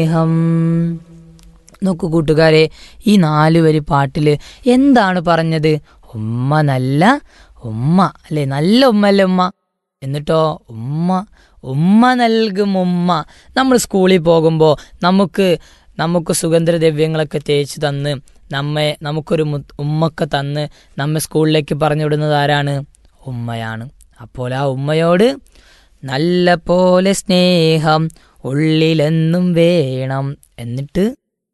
സ്നേഹം നോക്കൂ കൂട്ടുകാരെ ഈ നാല് വരി പാട്ടില് എന്താണ് പറഞ്ഞത് ഉമ്മ നല്ല ഉമ്മ അല്ലെ നല്ല ഉമ്മ അല്ലേ ഉമ്മ എന്നിട്ടോ ഉമ്മ ഉമ്മ നൽകും ഉമ്മ നമ്മൾ സ്കൂളിൽ പോകുമ്പോൾ നമുക്ക് നമുക്ക് സുഗന്ധദ്രവ്യങ്ങളൊക്കെ തേച്ച് തന്ന് നമ്മെ നമുക്കൊരു മു ഉമ്മൊക്കെ തന്ന് നമ്മെ സ്കൂളിലേക്ക് പറഞ്ഞു വിടുന്നത് ആരാണ് ഉമ്മയാണ് അപ്പോൾ ആ ഉമ്മയോട് നല്ല പോലെ സ്നേഹം ഉള്ളിലെന്നും വേണം എന്നിട്ട്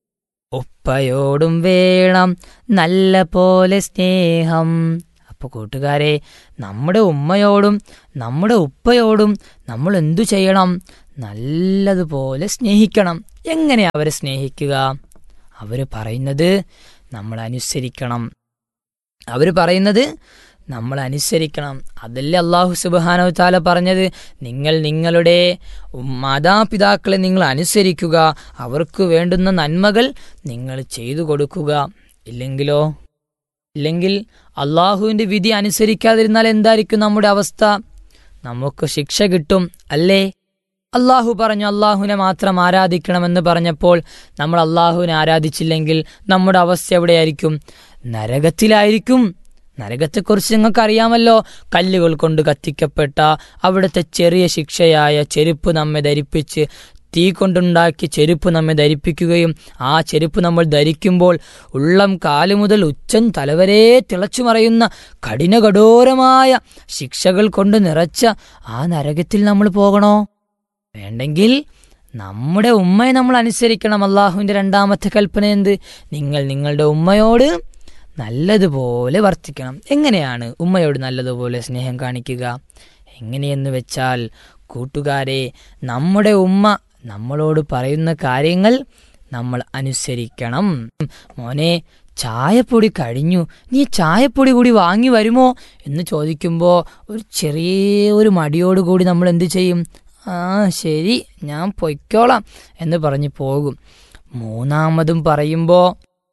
ഉപ്പയോടും വേണം നല്ല പോലെ സ്നേഹം അപ്പോൾ കൂട്ടുകാരെ നമ്മുടെ ഉമ്മയോടും നമ്മുടെ ഉപ്പയോടും നമ്മൾ എന്തു ചെയ്യണം നല്ലതുപോലെ സ്നേഹിക്കണം എങ്ങനെ അവരെ സ്നേഹിക്കുക അവർ പറയുന്നത് നമ്മൾ അനുസരിക്കണം അവർ പറയുന്നത് നമ്മൾ അനുസരിക്കണം അതല്ലേ അള്ളാഹു സുബാനോ താല പറഞ്ഞത് നിങ്ങൾ നിങ്ങളുടെ മാതാപിതാക്കളെ നിങ്ങൾ അനുസരിക്കുക അവർക്ക് വേണ്ടുന്ന നന്മകൾ നിങ്ങൾ ചെയ്തു കൊടുക്കുക ഇല്ലെങ്കിലോ ഇല്ലെങ്കിൽ അള്ളാഹുവിൻ്റെ വിധി അനുസരിക്കാതിരുന്നാൽ എന്തായിരിക്കും നമ്മുടെ അവസ്ഥ നമുക്ക് ശിക്ഷ കിട്ടും അല്ലേ അള്ളാഹു പറഞ്ഞു അള്ളാഹുവിനെ മാത്രം ആരാധിക്കണമെന്ന് പറഞ്ഞപ്പോൾ നമ്മൾ അള്ളാഹുവിനെ ആരാധിച്ചില്ലെങ്കിൽ നമ്മുടെ അവസ്ഥ എവിടെയായിരിക്കും നരകത്തിലായിരിക്കും നരകത്തെക്കുറിച്ച് നിങ്ങൾക്ക് അറിയാമല്ലോ കല്ലുകൾ കൊണ്ട് കത്തിക്കപ്പെട്ട അവിടുത്തെ ചെറിയ ശിക്ഷയായ ചെരുപ്പ് നമ്മെ ധരിപ്പിച്ച് തീ കൊണ്ടുണ്ടാക്കിയ ചെരുപ്പ് നമ്മെ ധരിപ്പിക്കുകയും ആ ചെരുപ്പ് നമ്മൾ ധരിക്കുമ്പോൾ ഉള്ളം കാലു മുതൽ ഉച്ചൻ തലവരെ തിളച്ചു മറയുന്ന കഠിനകഠോരമായ ശിക്ഷകൾ കൊണ്ട് നിറച്ച ആ നരകത്തിൽ നമ്മൾ പോകണോ വേണ്ടെങ്കിൽ നമ്മുടെ ഉമ്മയെ നമ്മൾ അനുസരിക്കണം അള്ളാഹുവിൻ്റെ രണ്ടാമത്തെ കൽപ്പന എന്ത് നിങ്ങൾ നിങ്ങളുടെ ഉമ്മയോട് നല്ലതുപോലെ വർത്തിക്കണം എങ്ങനെയാണ് ഉമ്മയോട് നല്ലതുപോലെ സ്നേഹം കാണിക്കുക എങ്ങനെയെന്ന് വെച്ചാൽ കൂട്ടുകാരെ നമ്മുടെ ഉമ്മ നമ്മളോട് പറയുന്ന കാര്യങ്ങൾ നമ്മൾ അനുസരിക്കണം മോനെ ചായപ്പൊടി കഴിഞ്ഞു നീ ചായപ്പൊടി കൂടി വാങ്ങി വരുമോ എന്ന് ചോദിക്കുമ്പോൾ ഒരു ചെറിയ ഒരു മടിയോട് കൂടി നമ്മൾ എന്ത് ചെയ്യും ആ ശരി ഞാൻ പൊയ്ക്കോളാം എന്ന് പറഞ്ഞ് പോകും മൂന്നാമതും പറയുമ്പോൾ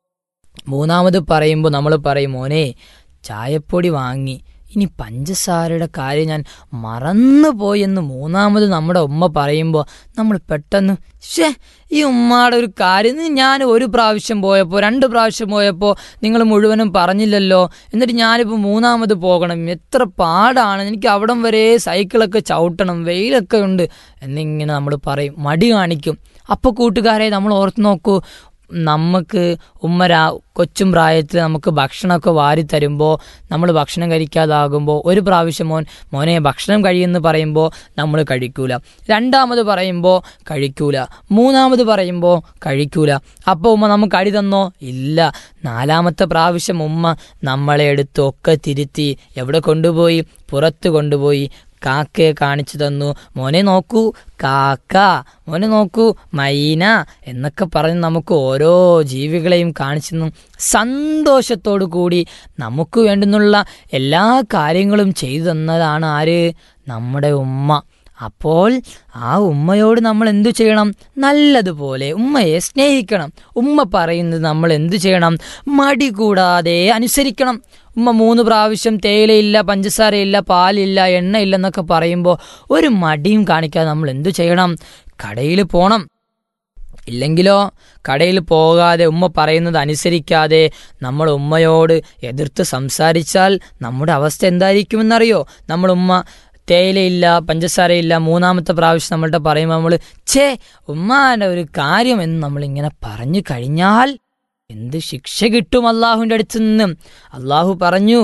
മൂന്നാമത് പറയുമ്പോൾ നമ്മൾ പറയും മോനെ ചായപ്പൊടി വാങ്ങി ഇനി പഞ്ചസാരയുടെ കാര്യം ഞാൻ മറന്നുപോയി എന്ന് മൂന്നാമത് നമ്മുടെ ഉമ്മ പറയുമ്പോൾ നമ്മൾ പെട്ടെന്ന് ഷേ ഈ ഉമ്മയുടെ ഒരു കാര്യം ഞാൻ ഒരു പ്രാവശ്യം പോയപ്പോൾ രണ്ട് പ്രാവശ്യം പോയപ്പോൾ നിങ്ങൾ മുഴുവനും പറഞ്ഞില്ലല്ലോ എന്നിട്ട് ഞാനിപ്പോൾ മൂന്നാമത് പോകണം എത്ര പാടാണ് എനിക്ക് അവിടം വരെ സൈക്കിളൊക്കെ ചവിട്ടണം വെയിലൊക്കെ ഉണ്ട് എന്നിങ്ങനെ നമ്മൾ പറയും മടി കാണിക്കും അപ്പോൾ കൂട്ടുകാരെ നമ്മൾ ഓർത്ത് നോക്കൂ നമുക്ക് ഉമ്മ രാ കൊച്ചും പ്രായത്തിൽ നമുക്ക് ഭക്ഷണമൊക്കെ വാരി തരുമ്പോൾ നമ്മൾ ഭക്ഷണം കഴിക്കാതാകുമ്പോൾ ഒരു പ്രാവശ്യം മോൻ മോനെ ഭക്ഷണം കഴിയുമെന്ന് പറയുമ്പോൾ നമ്മൾ കഴിക്കൂല രണ്ടാമത് പറയുമ്പോൾ കഴിക്കൂല മൂന്നാമത് പറയുമ്പോൾ കഴിക്കൂല അപ്പോൾ ഉമ്മ നമുക്ക് അടി തന്നോ ഇല്ല നാലാമത്തെ പ്രാവശ്യം ഉമ്മ നമ്മളെ എടുത്ത് ഒക്കെ തിരുത്തി എവിടെ കൊണ്ടുപോയി പുറത്ത് കൊണ്ടുപോയി കാക്കയെ കാണിച്ചു തന്നു മോനെ നോക്കൂ കാക്ക മോനെ നോക്കൂ മൈന എന്നൊക്കെ പറഞ്ഞ് നമുക്ക് ഓരോ ജീവികളെയും കാണിച്ചു തന്നു സന്തോഷത്തോടു കൂടി നമുക്ക് വേണ്ടുന്നുള്ള എല്ലാ കാര്യങ്ങളും ചെയ്തു തന്നതാണ് ആര് നമ്മുടെ ഉമ്മ അപ്പോൾ ആ ഉമ്മയോട് നമ്മൾ എന്തു ചെയ്യണം നല്ലതുപോലെ ഉമ്മയെ സ്നേഹിക്കണം ഉമ്മ പറയുന്നത് നമ്മൾ എന്തു ചെയ്യണം മടി കൂടാതെ അനുസരിക്കണം ഉമ്മ മൂന്ന് പ്രാവശ്യം തേയിലയില്ല പഞ്ചസാരയില്ല പാലില്ല എണ്ണയില്ല എന്നൊക്കെ പറയുമ്പോൾ ഒരു മടിയും കാണിക്കാതെ നമ്മൾ എന്തു ചെയ്യണം കടയിൽ പോണം ഇല്ലെങ്കിലോ കടയിൽ പോകാതെ ഉമ്മ പറയുന്നത് അനുസരിക്കാതെ നമ്മൾ ഉമ്മയോട് എതിർത്ത് സംസാരിച്ചാൽ നമ്മുടെ അവസ്ഥ എന്തായിരിക്കുമെന്നറിയോ നമ്മൾ ഉമ്മ തേയിലയില്ല പഞ്ചസാരയില്ല മൂന്നാമത്തെ പ്രാവശ്യം നമ്മളുടെ പറയുമ്പോൾ നമ്മൾ ഛേ ഉമ്മാൻ്റെ ഒരു കാര്യം എന്ന് നമ്മളിങ്ങനെ പറഞ്ഞു കഴിഞ്ഞാൽ എന്ത് ശിക്ഷ കിട്ടും അള്ളാഹുവിൻ്റെ അടുത്ത് നിന്നും അള്ളാഹു പറഞ്ഞു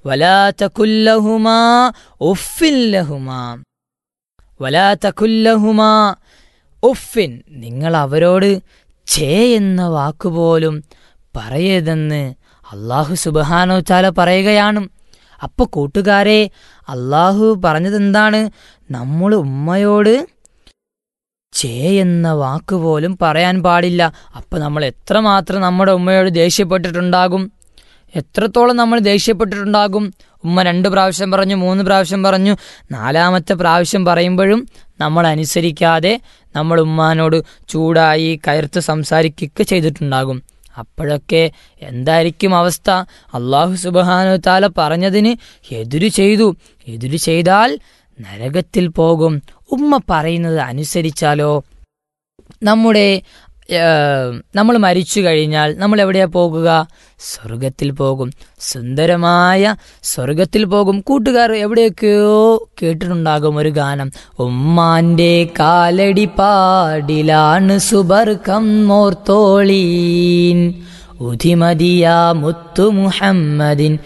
വലാത്തകുല്ലഹുമാ ഉഫില്ലഹുമാ വലാത്തകുല്ലഹുമാ ഉഫിൻ നിങ്ങൾ അവരോട് ഛേ എന്ന വാക്കുപോലും പറയരുതെന്ന് അള്ളാഹു സുബഹാനോ ചാല പറയുകയാണ് അപ്പോൾ കൂട്ടുകാരെ അള്ളാഹു പറഞ്ഞതെന്താണ് നമ്മൾ ഉമ്മയോട് ചേ എന്ന വാക്ക് പോലും പറയാൻ പാടില്ല അപ്പം നമ്മൾ എത്രമാത്രം നമ്മുടെ ഉമ്മയോട് ദേഷ്യപ്പെട്ടിട്ടുണ്ടാകും എത്രത്തോളം നമ്മൾ ദേഷ്യപ്പെട്ടിട്ടുണ്ടാകും ഉമ്മ രണ്ട് പ്രാവശ്യം പറഞ്ഞു മൂന്ന് പ്രാവശ്യം പറഞ്ഞു നാലാമത്തെ പ്രാവശ്യം പറയുമ്പോഴും നമ്മൾ അനുസരിക്കാതെ നമ്മൾ ഉമ്മാനോട് ചൂടായി കയർത്ത് സംസാരിക്കുകയൊക്കെ ചെയ്തിട്ടുണ്ടാകും അപ്പോഴൊക്കെ എന്തായിരിക്കും അവസ്ഥ അള്ളാഹു സുബാനു താല പറഞ്ഞതിന് എതിരു ചെയ്തു എതിരു ചെയ്താൽ നരകത്തിൽ പോകും ഉമ്മ പറയുന്നത് അനുസരിച്ചാലോ നമ്മുടെ നമ്മൾ മരിച്ചു കഴിഞ്ഞാൽ നമ്മൾ എവിടെയാ പോകുക സ്വർഗത്തിൽ പോകും സുന്ദരമായ സ്വർഗത്തിൽ പോകും കൂട്ടുകാർ എവിടെയൊക്കെയോ കേട്ടിട്ടുണ്ടാകും ഒരു ഗാനം ഉമ്മാന്റെ കാലടി പാടിലാണ് സുബർക്കം മോർത്തോളീൻ ഉധിമതിയ മുത്തു മുഹമ്മദിൻ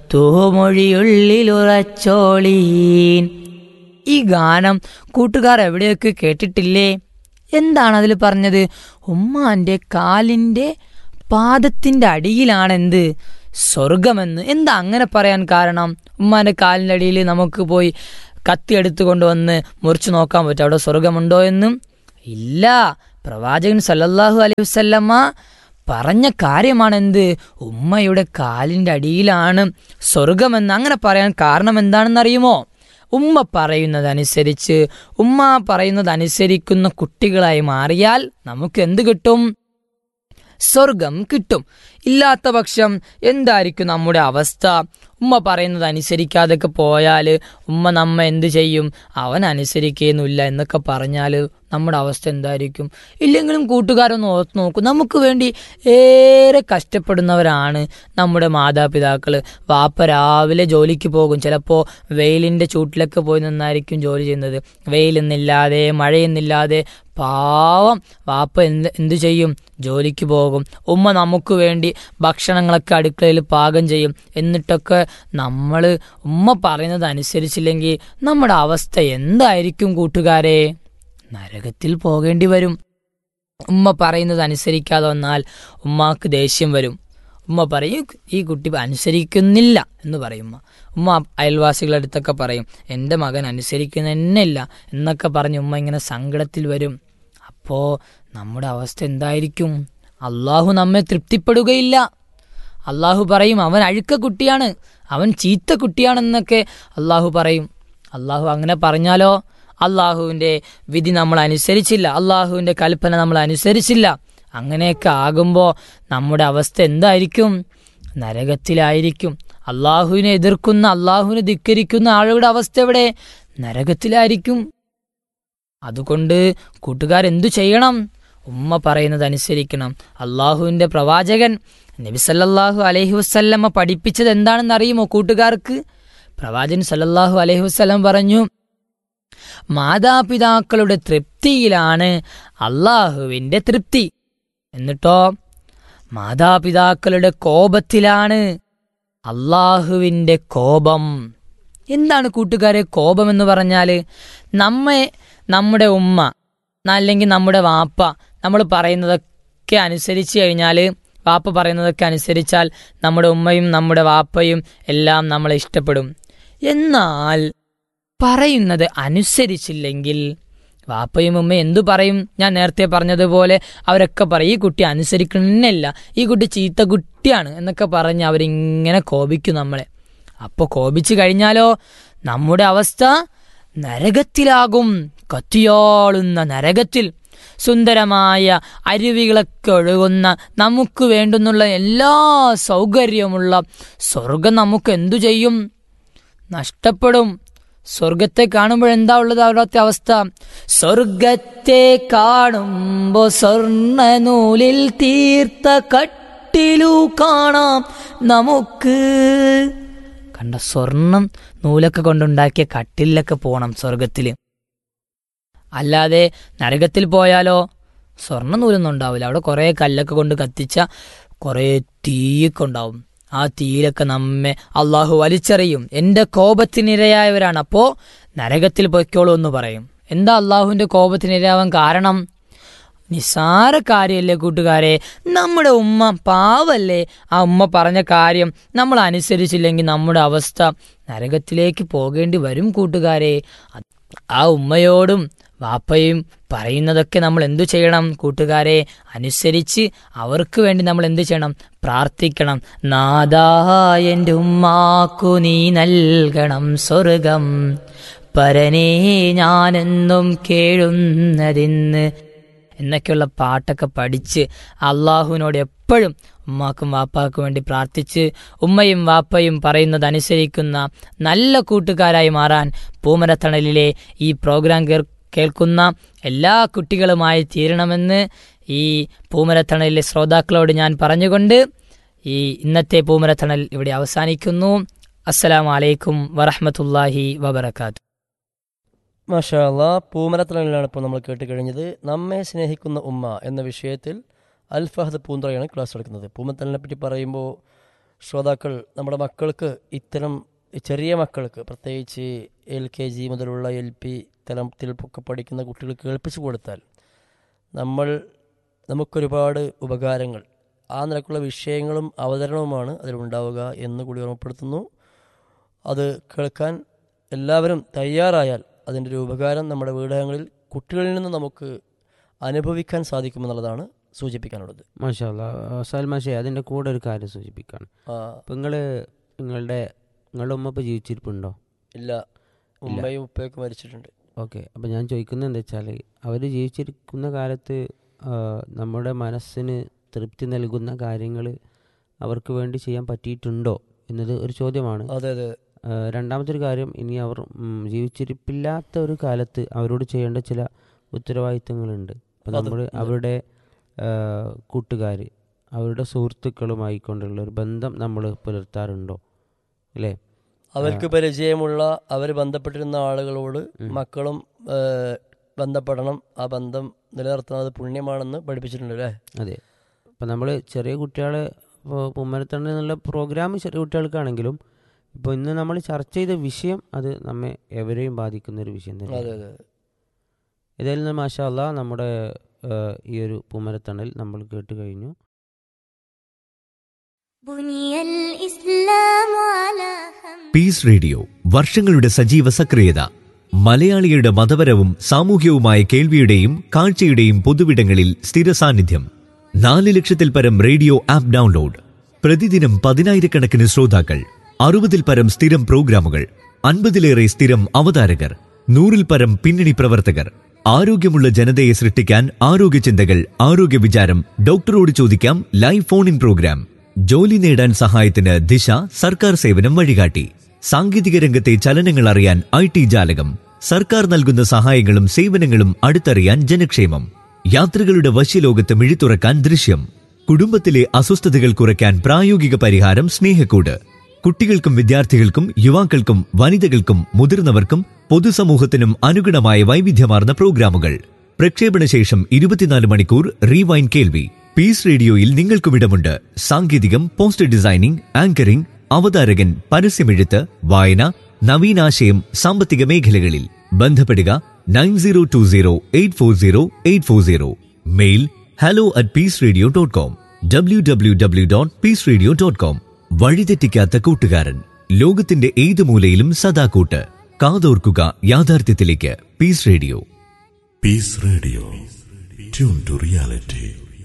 തൂമൊഴിയുള്ളിലുറച്ചോളീൻ ഈ ഗാനം കൂട്ടുകാർ എവിടെയൊക്കെ കേട്ടിട്ടില്ലേ എന്താണ് അതിൽ പറഞ്ഞത് ഉമ്മാന്റെ കാലിൻ്റെ പാദത്തിൻ്റെ അടിയിലാണ് എന്ത് സ്വർഗമെന്ന് എന്താ അങ്ങനെ പറയാൻ കാരണം ഉമ്മാന്റെ കാലിൻ്റെ അടിയിൽ നമുക്ക് പോയി കത്തി എടുത്തു കൊണ്ടുവന്ന് മുറിച്ചു നോക്കാൻ പറ്റും അവിടെ സ്വർഗമുണ്ടോ എന്നും ഇല്ല പ്രവാചകൻ സല്ലല്ലാഹു അലൈഹി വസല്ലമ്മ പറഞ്ഞ കാര്യമാണ് എന്ത് ഉമ്മയുടെ കാലിൻ്റെ അടിയിലാണ് സ്വർഗമെന്ന് അങ്ങനെ പറയാൻ കാരണം എന്താണെന്ന് അറിയുമോ ഉമ്മ പറയുന്നതനുസരിച്ച് ഉമ്മ പറയുന്നതനുസരിക്കുന്ന കുട്ടികളായി മാറിയാൽ നമുക്ക് എന്ത് കിട്ടും സ്വർഗം കിട്ടും ഇല്ലാത്ത പക്ഷം എന്തായിരിക്കും നമ്മുടെ അവസ്ഥ ഉമ്മ പറയുന്നത് അനുസരിക്കാതൊക്കെ പോയാൽ ഉമ്മ നമ്മ എന്ത് ചെയ്യും അവൻ അനുസരിക്കുന്നില്ല എന്നൊക്കെ പറഞ്ഞാൽ നമ്മുടെ അവസ്ഥ എന്തായിരിക്കും ഇല്ലെങ്കിലും കൂട്ടുകാരൊന്ന് ഓർത്ത് നോക്കും നമുക്ക് വേണ്ടി ഏറെ കഷ്ടപ്പെടുന്നവരാണ് നമ്മുടെ മാതാപിതാക്കൾ വാപ്പ രാവിലെ ജോലിക്ക് പോകും ചിലപ്പോൾ വെയിലിൻ്റെ ചൂട്ടിലൊക്കെ പോയി നിന്നായിരിക്കും ജോലി ചെയ്യുന്നത് വെയിലെന്നില്ലാതെ മഴയെന്നില്ലാതെ പാവം വാപ്പ എന്ത് എന്തു ചെയ്യും ജോലിക്ക് പോകും ഉമ്മ നമുക്ക് വേണ്ടി ഭക്ഷണങ്ങളൊക്കെ അടുക്കളയിൽ പാകം ചെയ്യും എന്നിട്ടൊക്കെ നമ്മൾ ഉമ്മ പറയുന്നത് അനുസരിച്ചില്ലെങ്കിൽ നമ്മുടെ അവസ്ഥ എന്തായിരിക്കും കൂട്ടുകാരെ നരകത്തിൽ പോകേണ്ടി വരും ഉമ്മ പറയുന്നത് അനുസരിക്കാതെ വന്നാൽ ഉമ്മാക്ക് ദേഷ്യം വരും ഉമ്മ പറയും ഈ കുട്ടി അനുസരിക്കുന്നില്ല എന്ന് പറയും ഉമ്മ ഉമ്മ അയൽവാസികളുടെ അടുത്തൊക്കെ പറയും എൻ്റെ മകൻ അനുസരിക്കുന്നില്ല എന്നൊക്കെ പറഞ്ഞ് ഉമ്മ ഇങ്ങനെ സങ്കടത്തിൽ വരും അപ്പോൾ നമ്മുടെ അവസ്ഥ എന്തായിരിക്കും അള്ളാഹു നമ്മെ തൃപ്തിപ്പെടുകയില്ല അള്ളാഹു പറയും അവൻ അഴുക്ക കുട്ടിയാണ് അവൻ ചീത്ത കുട്ടിയാണെന്നൊക്കെ അള്ളാഹു പറയും അള്ളാഹു അങ്ങനെ പറഞ്ഞാലോ അള്ളാഹുവിൻ്റെ വിധി നമ്മൾ അനുസരിച്ചില്ല അള്ളാഹുവിൻ്റെ കൽപ്പന നമ്മൾ അനുസരിച്ചില്ല അങ്ങനെയൊക്കെ ആകുമ്പോൾ നമ്മുടെ അവസ്ഥ എന്തായിരിക്കും നരകത്തിലായിരിക്കും അള്ളാഹുവിനെ എതിർക്കുന്ന അള്ളാഹുവിനെ ധിക്കരിക്കുന്ന ആളുകളുടെ അവസ്ഥ എവിടെ നരകത്തിലായിരിക്കും അതുകൊണ്ട് കൂട്ടുകാരെന്തു ചെയ്യണം ഉമ്മ പറയുന്നത് അനുസരിക്കണം അള്ളാഹുവിൻ്റെ പ്രവാചകൻ നബിസല്ലാഹു അലൈഹി വസ്ല്ലമ്മ പഠിപ്പിച്ചത് എന്താണെന്ന് അറിയുമോ കൂട്ടുകാർക്ക് പ്രവാചകൻ സല്ലല്ലാഹു അലൈഹി വസ്ലം പറഞ്ഞു മാതാപിതാക്കളുടെ തൃപ്തിയിലാണ് അള്ളാഹുവിൻ്റെ തൃപ്തി എന്നിട്ടോ മാതാപിതാക്കളുടെ കോപത്തിലാണ് അള്ളാഹുവിൻ്റെ കോപം എന്താണ് കൂട്ടുകാരെ കോപം എന്ന് പറഞ്ഞാൽ നമ്മെ നമ്മുടെ ഉമ്മ അല്ലെങ്കിൽ നമ്മുടെ വാപ്പ നമ്മൾ പറയുന്നതൊക്കെ അനുസരിച്ച് കഴിഞ്ഞാൽ വാപ്പ പറയുന്നതൊക്കെ അനുസരിച്ചാൽ നമ്മുടെ ഉമ്മയും നമ്മുടെ വാപ്പയും എല്ലാം നമ്മളെ ഇഷ്ടപ്പെടും എന്നാൽ പറയുന്നത് അനുസരിച്ചില്ലെങ്കിൽ വാപ്പയും ഉമ്മയും എന്തു പറയും ഞാൻ നേരത്തെ പറഞ്ഞതുപോലെ അവരൊക്കെ പറയും ഈ കുട്ടി അനുസരിക്കണില്ല ഈ കുട്ടി ചീത്ത കുട്ടിയാണ് എന്നൊക്കെ പറഞ്ഞ് അവരിങ്ങനെ കോപിക്കും നമ്മളെ അപ്പോൾ കോപിച്ചു കഴിഞ്ഞാലോ നമ്മുടെ അവസ്ഥ നരകത്തിലാകും കത്തിയോളുന്ന നരകത്തിൽ സുന്ദരമായ അരുവികളൊക്കെ ഒഴുകുന്ന നമുക്ക് വേണ്ടുന്നുള്ള എല്ലാ സൗകര്യമുള്ള സ്വർഗം നമുക്ക് എന്തു ചെയ്യും നഷ്ടപ്പെടും സ്വർഗത്തെ കാണുമ്പോൾ എന്താ ഉള്ളത് അവിടുത്തെ അവസ്ഥ സ്വർഗത്തെ കാണുമ്പോ സ്വർണ്ണ നൂലിൽ തീർത്ത കട്ടിലു കാണാം നമുക്ക് കണ്ട സ്വർണം നൂലൊക്കെ കൊണ്ടുണ്ടാക്കിയ കട്ടിലൊക്കെ പോകണം സ്വർഗത്തില് അല്ലാതെ നരകത്തിൽ പോയാലോ സ്വർണ്ണ നൂലൊന്നും ഉണ്ടാവില്ല അവിടെ കുറേ കല്ലൊക്കെ കൊണ്ട് കത്തിച്ച കുറേ തീയൊക്കെ ഉണ്ടാവും ആ തീയിലൊക്കെ നമ്മെ അള്ളാഹു വലിച്ചെറിയും എൻ്റെ കോപത്തിനിരയായവരാണ് അപ്പോൾ നരകത്തിൽ പൊയ്ക്കോളൂ എന്ന് പറയും എന്താ അള്ളാഹുവിൻ്റെ കോപത്തിനിരയാവാൻ കാരണം നിസ്സാര കാര്യമല്ലേ കൂട്ടുകാരെ നമ്മുടെ ഉമ്മ പാവല്ലേ ആ ഉമ്മ പറഞ്ഞ കാര്യം നമ്മൾ അനുസരിച്ചില്ലെങ്കിൽ നമ്മുടെ അവസ്ഥ നരകത്തിലേക്ക് പോകേണ്ടി വരും കൂട്ടുകാരെ ആ ഉമ്മയോടും വാപ്പയും പറയുന്നതൊക്കെ നമ്മൾ എന്തു ചെയ്യണം കൂട്ടുകാരെ അനുസരിച്ച് അവർക്ക് വേണ്ടി നമ്മൾ എന്തു ചെയ്യണം പ്രാർത്ഥിക്കണം നാദാ എൻ്റെ ഉമ്മാക്കു നീ നൽകണം സ്വർഗം പരനേ ഞാനെന്നും കേഴുന്നതിന്ന് എന്നൊക്കെയുള്ള പാട്ടൊക്കെ പഠിച്ച് അള്ളാഹുവിനോട് എപ്പോഴും ഉമ്മാക്കും വാപ്പാക്കും വേണ്ടി പ്രാർത്ഥിച്ച് ഉമ്മയും വാപ്പയും പറയുന്നത് അനുസരിക്കുന്ന നല്ല കൂട്ടുകാരായി മാറാൻ പൂമരത്തണലിലെ ഈ പ്രോഗ്രാം കേൾക്കുന്ന എല്ലാ കുട്ടികളുമായി തീരണമെന്ന് ഈ പൂമരത്തണലിലെ ശ്രോതാക്കളോട് ഞാൻ പറഞ്ഞുകൊണ്ട് ഈ ഇന്നത്തെ പൂമരത്തണൽ ഇവിടെ അവസാനിക്കുന്നു അസ്സലാമു അലൈക്കും വറഹ്മത്തുള്ളാഹി വബറകാത്തു മാഷാ അല്ലാ പൂമരത്തണലിലാണ് ഇപ്പോൾ നമ്മൾ കേട്ട് കഴിഞ്ഞത് നമ്മെ സ്നേഹിക്കുന്ന ഉമ്മ എന്ന വിഷയത്തിൽ അൽ ഫഹദ് പൂന്തറയാണ് ക്ലാസ് എടുക്കുന്നത് പൂമത്തലിനെ പറ്റി പറയുമ്പോൾ ശ്രോതാക്കൾ നമ്മുടെ മക്കൾക്ക് ഇത്തരം ചെറിയ മക്കൾക്ക് പ്രത്യേകിച്ച് എൽ കെ ജി മുതലുള്ള എൽ പി തലത്തിൽ ഒക്കെ പഠിക്കുന്ന കുട്ടികൾക്ക് കേൾപ്പിച്ചു കൊടുത്താൽ നമ്മൾ നമുക്കൊരുപാട് ഉപകാരങ്ങൾ ആ നിലക്കുള്ള വിഷയങ്ങളും അവതരണവുമാണ് അതിലുണ്ടാവുക എന്ന് കൂടി ഓർമ്മപ്പെടുത്തുന്നു അത് കേൾക്കാൻ എല്ലാവരും തയ്യാറായാൽ അതിൻ്റെ ഒരു ഉപകാരം നമ്മുടെ വീടകങ്ങളിൽ കുട്ടികളിൽ നിന്ന് നമുക്ക് അനുഭവിക്കാൻ സാധിക്കുമെന്നുള്ളതാണ് സൂചിപ്പിക്കാനുള്ളത് മാഷാല്ല സൽമാഷെ അതിൻ്റെ കൂടെ ഒരു കാര്യം സൂചിപ്പിക്കുകയാണ് ആ, അപ്പം നിങ്ങൾ നിങ്ങളുടെ നിങ്ങളുടെ ഉമ്മ ഇപ്പോൾ ജീവിച്ചിരിപ്പുണ്ടോ ഇല്ല ഉമ്മയും ഉപ്പയൊക്കെ മരിച്ചിട്ടുണ്ട് ഓക്കെ അപ്പം ഞാൻ ചോദിക്കുന്നത് എന്താ വെച്ചാൽ അവർ ജീവിച്ചിരിക്കുന്ന കാലത്ത് ആ, നമ്മുടെ മനസ്സിന് തൃപ്തി നൽകുന്ന കാര്യങ്ങൾ അവർക്ക് വേണ്ടി ചെയ്യാൻ പറ്റിയിട്ടുണ്ടോ എന്നത് ഒരു ചോദ്യമാണ് അതെ അതെ ആ, രണ്ടാമത്തെ ഒരു കാര്യം ഇനി അവർ ഉം, ജീവിച്ചിരിപ്പില്ലാത്ത ഒരു കാലത്ത് അവരോട് ചെയ്യേണ്ട ചില ഉത്തരവാദിത്തങ്ങളുണ്ട് അപ്പം അത് നമ്മൾ ഉണ്ട്. അവരുടെ കൂട്ടുകാർ അവരുടെ സുഹൃത്തുക്കളുമായി കൊണ്ടുള്ള ഒരു ബന്ധം നമ്മൾ പുലർത്താറുണ്ടോ അല്ലേ അവർക്ക് പരിചയമുള്ള അവർ ബന്ധപ്പെട്ടിരുന്ന ആളുകളോട് മക്കളും ഏ, ബന്ധപ്പെടണം ആ ബന്ധം നിലനിർത്തുന്നത് പുണ്യമാണെന്ന് പഠിപ്പിച്ചിട്ടുണ്ട് അല്ലേ അതെ അപ്പം നമ്മൾ ചെറിയ കുട്ടികളെ ഇപ്പോൾ പുമ്മരത്തണ്ണ എന്നുള്ള പ്രോഗ്രാം ചെറിയ കുട്ടികൾക്കാണെങ്കിലും ഇപ്പോൾ ഇന്ന് നമ്മൾ ചർച്ച ചെയ്ത വിഷയം അത് നമ്മെ എവരെയും ബാധിക്കുന്ന ഒരു വിഷയം അതെ തന്നെ അതെ ഏതായാലും മാഷാ അല്ലാ നമ്മുടെ ആ, ഈ ഒരു പുമരത്തണൽ നമ്മൾ കേട്ട് കഴിഞ്ഞു بني الإسلام على خمس പീസ് റേഡിയോ വർഷങ്ങളുടെ സജീവ സക്രിയത മലയാളികളുടെ മതപരവും സാമൂഹ്യവുമായ കേൾവിയുടെയും കാഴ്ചയുടെയും പൊതുവിടങ്ങളിൽ സ്ഥിര സാന്നിധ്യം നാല് ലക്ഷത്തിൽ പരം റേഡിയോ ആപ്പ് ഡൗൺലോഡ് പ്രതിദിനം പതിനായിരക്കണക്കിന് ശ്രോതാക്കൾ അറുപതിൽ പരം സ്ഥിരം പ്രോഗ്രാമുകൾ അൻപതിലേറെ സ്ഥിരം അവതാരകർ നൂറിൽ പരം പിന്നണി പ്രവർത്തകർ ആരോഗ്യമുള്ള ജനതയെ സൃഷ്ടിക്കാൻ ആരോഗ്യ ചിന്തകൾ ആരോഗ്യ വിചാരം ഡോക്ടറോട് ചോദിക്കാം ലൈവ് ഫോൺ ഇൻ പ്രോഗ്രാം ജോലി നേടാൻ സഹായത്തിന് ദിശ സർക്കാർ സേവനം വഴികാട്ടി സാങ്കേതിക രംഗത്തെ ചലനങ്ങൾ അറിയാൻ ഐ ടി ജാലകം സർക്കാർ നൽകുന്ന സഹായങ്ങളും സേവനങ്ങളും അടുത്തറിയാൻ ജനക്ഷേമം യാത്രികളുടെ വശ്യലോകത്ത് മിഴിത്തുറക്കാൻ ദൃശ്യം കുടുംബത്തിലെ അസ്വസ്ഥതകൾ കുറയ്ക്കാൻ പ്രായോഗിക പരിഹാരം സ്നേഹക്കൂട് കുട്ടികൾക്കും വിദ്യാർത്ഥികൾക്കും യുവാക്കൾക്കും വനിതകൾക്കും മുതിർന്നവർക്കും പൊതുസമൂഹത്തിനും അനുഗുണമായ വൈവിധ്യമാർന്ന പ്രോഗ്രാമുകൾ പ്രക്ഷേപണ ശേഷം ഇരുപത്തിനാല് മണിക്കൂർ റീവൈൻ കേൾവി പീസ് റേഡിയോയിൽ നിങ്ങൾക്കും ഇടമുണ്ട് സാങ്കേതികം പോസ്റ്റർ ഡിസൈനിംഗ് ആങ്കറിംഗ് അവതാരകൻ പരസ്യമെഴുത്ത് വായന നവീനാശയം സാമ്പത്തിക മേഖലകളിൽ ബന്ധപ്പെടുക nine zero two zero eight four zero eight four zero mail hello at peace radio dot com W W W dot peace radio dot com വഴിതെറ്റിക്കാത്ത കൂട്ടുകാരൻ ലോകത്തിന്റെ ഏത് മൂലയിലും സദാ കൂട്ട് കാതോർക്കുക യാഥാർത്ഥ്യത്തിലേക്ക് peace radio Peace Radio. Tune to reality.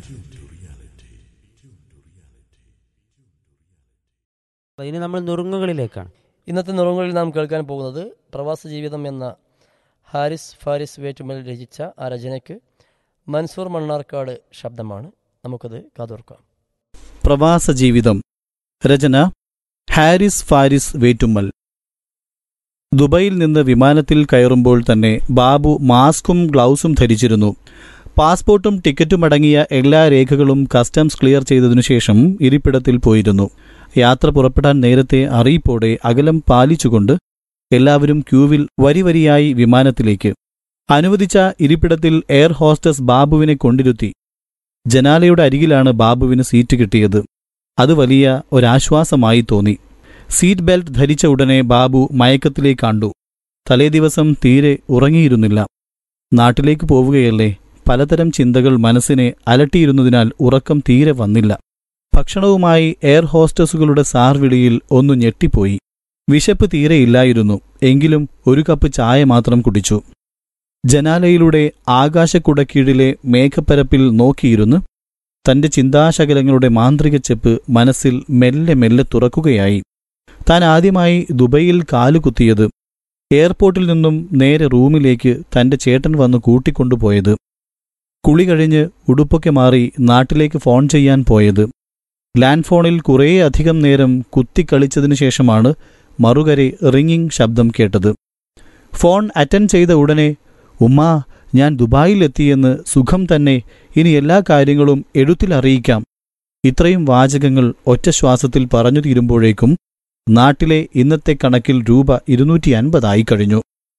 അപ്പോൾ ഇനി നമ്മൾ നുറുങ്ങുകളിലേക്കാണ് ഇന്നത്തെ നിറങ്ങളിൽ നാം കേൾക്കാൻ പോകുന്നത് പ്രവാസ ജീവിതം എന്ന ഹാരിസ് ഫാരിസ് വേറ്റുമൽ രചിച്ച ആ രചനയ്ക്ക് മൻസൂർ മണ്ണാർക്കാട് ശബ്ദമാണ് നമുക്കത് കാതോർക്കാം പ്രവാസ ജീവിതം രചന ഹാരിസ് ഫാരിസ് വേറ്റുമ്മൽ ദുബൈയിൽ നിന്ന് വിമാനത്തിൽ കയറുമ്പോൾ തന്നെ ബാബു മാസ്കും ഗ്ലൗസും ധരിച്ചിരുന്നു പാസ്പോർട്ടും ടിക്കറ്റും അടങ്ങിയ എല്ലാ രേഖകളും കസ്റ്റംസ് ക്ലിയർ ചെയ്തതിനു ശേഷം ഇരിപ്പിടത്തിൽ പോയിരുന്നു യാത്ര പുറപ്പെടാൻ നേരത്തെ അറിയിപ്പോടെ അകലം പാലിച്ചുകൊണ്ട് എല്ലാവരും ക്യൂവിൽ വരിവരിയായി വിമാനത്തിലേക്ക് അനുവദിച്ച ഇരിപ്പിടത്തിൽ എയർ ഹോസ്റ്റസ് ബാബുവിനെ കൊണ്ടിരുത്തി ജനാലയുടെ അരികിലാണ് ബാബുവിന് സീറ്റ് കിട്ടിയത് അത് വലിയ ഒരാശ്വാസമായി തോന്നി സീറ്റ് ബെൽറ്റ് ധരിച്ച ഉടനെ ബാബു മയക്കത്തിലേക്ക് കണ്ടു തലേദിവസം തീരെ ഉറങ്ങിയിരുന്നില്ല നാട്ടിലേക്ക് പോവുകയല്ലേ പലതരം ചിന്തകൾ മനസ്സിനെ അലട്ടിയിരുന്നതിനാൽ ഉറക്കം തീരെ വന്നില്ല ഭക്ഷണവുമായി എയർ ഹോസ്റ്റസുകളുടെ സാർവിളിയിൽ ഒന്നു ഞെട്ടിപ്പോയി വിശപ്പ് തീരെയില്ലായിരുന്നു എങ്കിലും ഒരു കപ്പ് ചായ മാത്രം കുടിച്ചു ജനാലയിലൂടെ ആകാശക്കുടക്കീഴിലെ മേഘപ്പരപ്പിൽ നോക്കിയിരുന്ന് തന്റെ ചിന്താശകലങ്ങളുടെ മാന്ത്രിക ചെപ്പ് മനസ്സിൽ മെല്ലെ മെല്ലെ തുറക്കുകയായി താൻ ആദ്യമായി ദുബൈയിൽ കാലുകുത്തിയത് എയർപോർട്ടിൽ നിന്നും നേരെ റൂമിലേക്ക് തന്റെ ചേട്ടൻ വന്ന് കൂട്ടിക്കൊണ്ടുപോയത് കുളി കഴിഞ്ഞ് ഉടുപ്പൊക്കെ മാറി നാട്ടിലേക്ക് ഫോൺ ചെയ്യാൻ പോയത് ലാൻഡ് ഫോണിൽ കുറേയധികം നേരം കുത്തിക്കളിച്ചതിനു ശേഷമാണ് മറുകരെ റിങ്ങിങ് ശബ്ദം കേട്ടത് ഫോൺ അറ്റൻഡ് ചെയ്ത ഉടനെ ഉമ്മാ ഞാൻ ദുബായിലെത്തിയെന്ന് സുഖം തന്നെ ഇനി എല്ലാ കാര്യങ്ങളും എഴുത്തിൽ അറിയിക്കാം ഇത്രയും വാചകങ്ങൾ ഒറ്റ ശ്വാസത്തിൽ പറഞ്ഞു തീരുമ്പോഴേക്കും നാട്ടിലെ ഇന്നത്തെ കണക്കിൽ രൂപ ഇരുന്നൂറ്റി അൻപതായി കഴിഞ്ഞു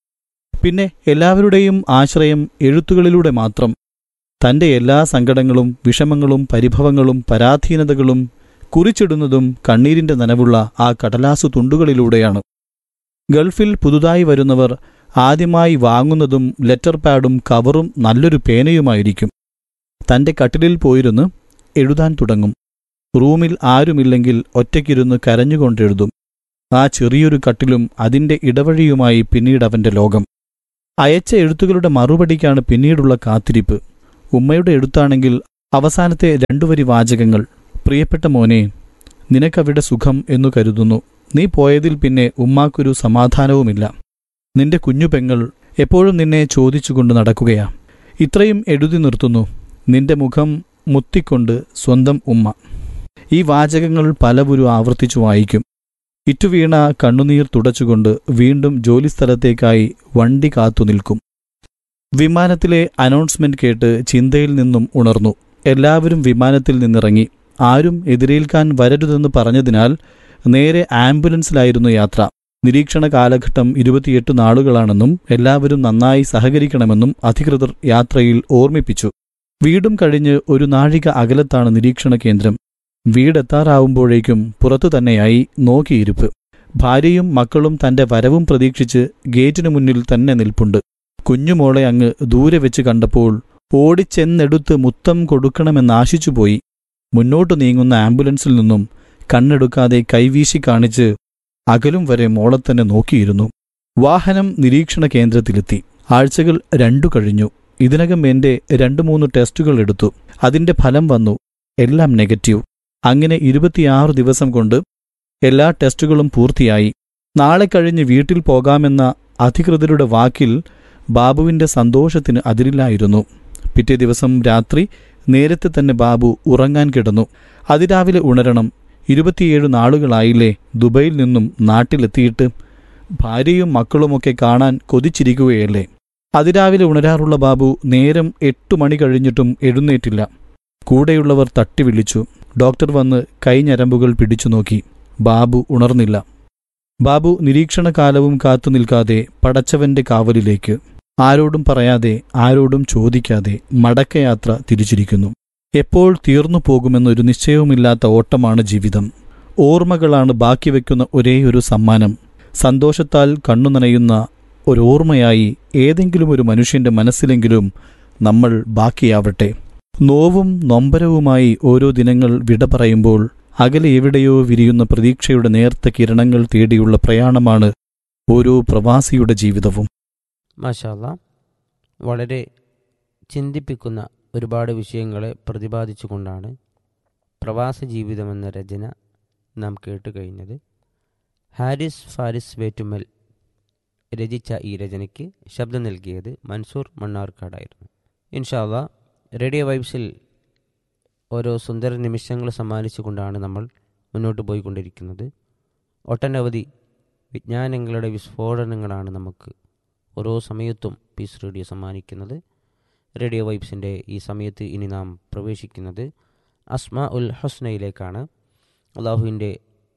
പിന്നെ എല്ലാവരുടെയും ആശ്രയം എഴുത്തുകളിലൂടെ മാത്രം തന്റെ എല്ലാ സങ്കടങ്ങളും വിഷമങ്ങളും പരിഭവങ്ങളും പരാധീനതകളും കുറിച്ചിടുന്നതും കണ്ണീരിന്റെ നനവുള്ള ആ കടലാസു തുണ്ടുകളിലൂടെയാണ് ഗൾഫിൽ പുതുതായി വരുന്നവർ ആദ്യമായി വാങ്ങുന്നതും ലെറ്റർ പാഡും കവറും നല്ലൊരു പേനയുമായിരിക്കും തന്റെ കട്ടിലിൽ പോയിരുന്ന് എഴുതാൻ തുടങ്ങും റൂമിൽ ആരുമില്ലെങ്കിൽ ഒറ്റയ്ക്കിരുന്ന് കരഞ്ഞുകൊണ്ടെഴുതും ആ ചെറിയൊരു കട്ടിലും അതിന്റെ ഇടവഴിയുമായി പിന്നീട് അവന്റെ ലോകം അയച്ച എഴുത്തുകളുടെ മറുപടിക്കാണ് പിന്നീടുള്ള കാത്തിരിപ്പ് ഉമ്മയുടെ എഴുത്താണെങ്കിൽ അവസാനത്തെ രണ്ടുവരി വാചകങ്ങൾ പ്രിയപ്പെട്ട മോനെ നിനക്കവിടെ സുഖം എന്നു കരുതുന്നു നീ പോയതിൽ പിന്നെ ഉമ്മാക്കൊരു സമാധാനവുമില്ല നിന്റെ കുഞ്ഞു പെങ്ങൾ എപ്പോഴും നിന്നെ ചോദിച്ചുകൊണ്ട് നടക്കുകയാ ഇത്രയും എഴുതി നിർത്തുന്നു നിന്റെ മുഖം മുത്തിക്കൊണ്ട് സ്വന്തം ഉമ്മ ഈ വാചകങ്ങൾ പലവുരു ആവർത്തിച്ചു വായിക്കും ഇറ്റുവീണ കണ്ണുനീർ തുടച്ചുകൊണ്ട് വീണ്ടും ജോലിസ്ഥലത്തേക്കായി വണ്ടി കാത്തുനിൽക്കും വിമാനത്തിലെ അനൗൺസ്മെന്റ് കേട്ട് ചിന്തയിൽ നിന്നും ഉണർന്നു എല്ലാവരും വിമാനത്തിൽ നിന്നിറങ്ങി ആരും എതിരേൽക്കാൻ വരരുതെന്ന് പറഞ്ഞതിനാൽ നേരെ ആംബുലൻസിലായിരുന്നു യാത്ര നിരീക്ഷണ കാലഘട്ടം ഇരുപത്തിയെട്ട് നാളുകളാണെന്നും എല്ലാവരും നന്നായി സഹകരിക്കണമെന്നും അധികൃതർ യാത്രയിൽ ഓർമ്മിപ്പിച്ചു വീടും കഴിഞ്ഞ് ഒരു നാഴിക അകലത്താണ് നിരീക്ഷണ കേന്ദ്രം വീടെത്താറാവുമ്പോഴേക്കും പുറത്തു തന്നെയായി നോക്കിയിരിപ്പ് ഭാര്യയും മക്കളും തന്റെ വരവും പ്രതീക്ഷിച്ച് ഗേറ്റിനു മുന്നിൽ തന്നെ നിൽപ്പുണ്ട് കുഞ്ഞുമോളെ അങ്ങ് ദൂരെ വെച്ച് കണ്ടപ്പോൾ ഓടിച്ചെന്നെടുത്ത് മുത്തം കൊടുക്കണമെന്നാശിച്ചുപോയി മുന്നോട്ടു നീങ്ങുന്ന ആംബുലൻസിൽ നിന്നും കണ്ണെടുക്കാതെ കൈവീശി കാണിച്ച് അകലും വരെ മോളെ തന്നെ നോക്കിയിരുന്നു വാഹനം നിരീക്ഷണ കേന്ദ്രത്തിലെത്തി ആഴ്ചകൾ രണ്ടു കഴിഞ്ഞു ഇതിനകം എന്റെ രണ്ടു മൂന്ന് ടെസ്റ്റുകൾ എടുത്തു അതിന്റെ ഫലം വന്നു എല്ലാം നെഗറ്റീവ് അങ്ങനെ ഇരുപത്തിയാറ് ദിവസം കൊണ്ട് എല്ലാ ടെസ്റ്റുകളും പൂർത്തിയായി നാളെ കഴിഞ്ഞ് വീട്ടിൽ പോകാമെന്ന അധികൃതരുടെ വാക്കിൽ ബാബുവിന്റെ സന്തോഷത്തിന് അതിരില്ലായിരുന്നു പിറ്റേ ദിവസം രാത്രി നേരത്തെ തന്നെ ബാബു ഉറങ്ങാൻ കിടന്നു അതിരാവിലെ ഉണരണം ഇരുപത്തിയേഴ് നാളുകളായില്ലേ ദുബൈയിൽ നിന്നും നാട്ടിലെത്തിയിട്ട് ഭാര്യയും മക്കളുമൊക്കെ കാണാൻ കൊതിച്ചിരിക്കുകയല്ലേ അതിരാവിലെ ഉണരാറുള്ള ബാബു നേരം എട്ടു മണി കഴിഞ്ഞിട്ടും എഴുന്നേറ്റില്ല കൂടെയുള്ളവർ തട്ടി വിളിച്ചു ഡോക്ടർ വന്ന് കൈഞ്ഞരമ്പുകൾ പിടിച്ചു നോക്കി ബാബു ഉണർന്നില്ല ബാബു നിരീക്ഷണകാലവും കാത്തു നിൽക്കാതെ പടച്ചവന്റെ കാവലിലേക്ക് ആരോടും പറയാതെ ആരോടും ചോദിക്കാതെ മടക്കയാത്ര തിരിച്ചിരിക്കുന്നു എപ്പോൾ തീർന്നു പോകുമെന്നൊരു നിശ്ചയവുമില്ലാത്ത ഓട്ടമാണ് ജീവിതം ഓർമ്മകളാണ് ബാക്കി വയ്ക്കുന്ന ഒരേയൊരു സമ്മാനം സന്തോഷത്താൽ കണ്ണു നനയുന്ന ഒരോർമ്മയായി ഏതെങ്കിലും ഒരു മനുഷ്യന്റെ മനസ്സിലെങ്കിലും നമ്മൾ ബാക്കിയാവട്ടെ നോവും നൊമ്പരവുമായി ഓരോ ദിനങ്ങൾ വിട പറയുമ്പോൾ അകലെ എവിടെയോ വിരിയുന്ന പ്രതീക്ഷയുടെ നേർത്ത കിരണങ്ങൾ തേടിയുള്ള പ്രയാണമാണ് ഓരോ പ്രവാസിയുടെ ജീവിതവും മാഷാല്ല വളരെ ചിന്തിപ്പിക്കുന്ന ഒരുപാട് വിഷയങ്ങളെ പ്രതിപാദിച്ചുകൊണ്ടാണ് പ്രവാസ ജീവിതമെന്ന രചന നാം കേട്ട് കഴിഞ്ഞത് ഹാരിസ് ഫാരിസ് വേറ്റുമൽ രചിച്ച ഈ രചനയ്ക്ക് ശബ്ദം നൽകിയത് മൻസൂർ മണ്ണാർക്കാടായിരുന്നു ഇൻഷാല്ല റേഡിയോ വൈബ്സിൽ ഓരോ സുന്ദര നിമിഷങ്ങൾ സമ്മാനിച്ചുകൊണ്ടാണ് നമ്മൾ മുന്നോട്ട് പോയിക്കൊണ്ടിരിക്കുന്നത് ഒട്ടനവധി വിജ്ഞാനങ്ങളുടെ വിസ്ഫോടനങ്ങളാണ് നമുക്ക് ഓരോ സമയത്തും പീസ് റേഡിയോ സമ്മാനിക്കുന്നത് റേഡിയോ വൈബ്സിൻ്റെ ഈ സമയത്ത് ഇനി നാം പ്രവേശിക്കുന്നത് അസ്മ ഉൽ ഹസ്നയിലേക്കാണ് അള്ളാഹുവിൻ്റെ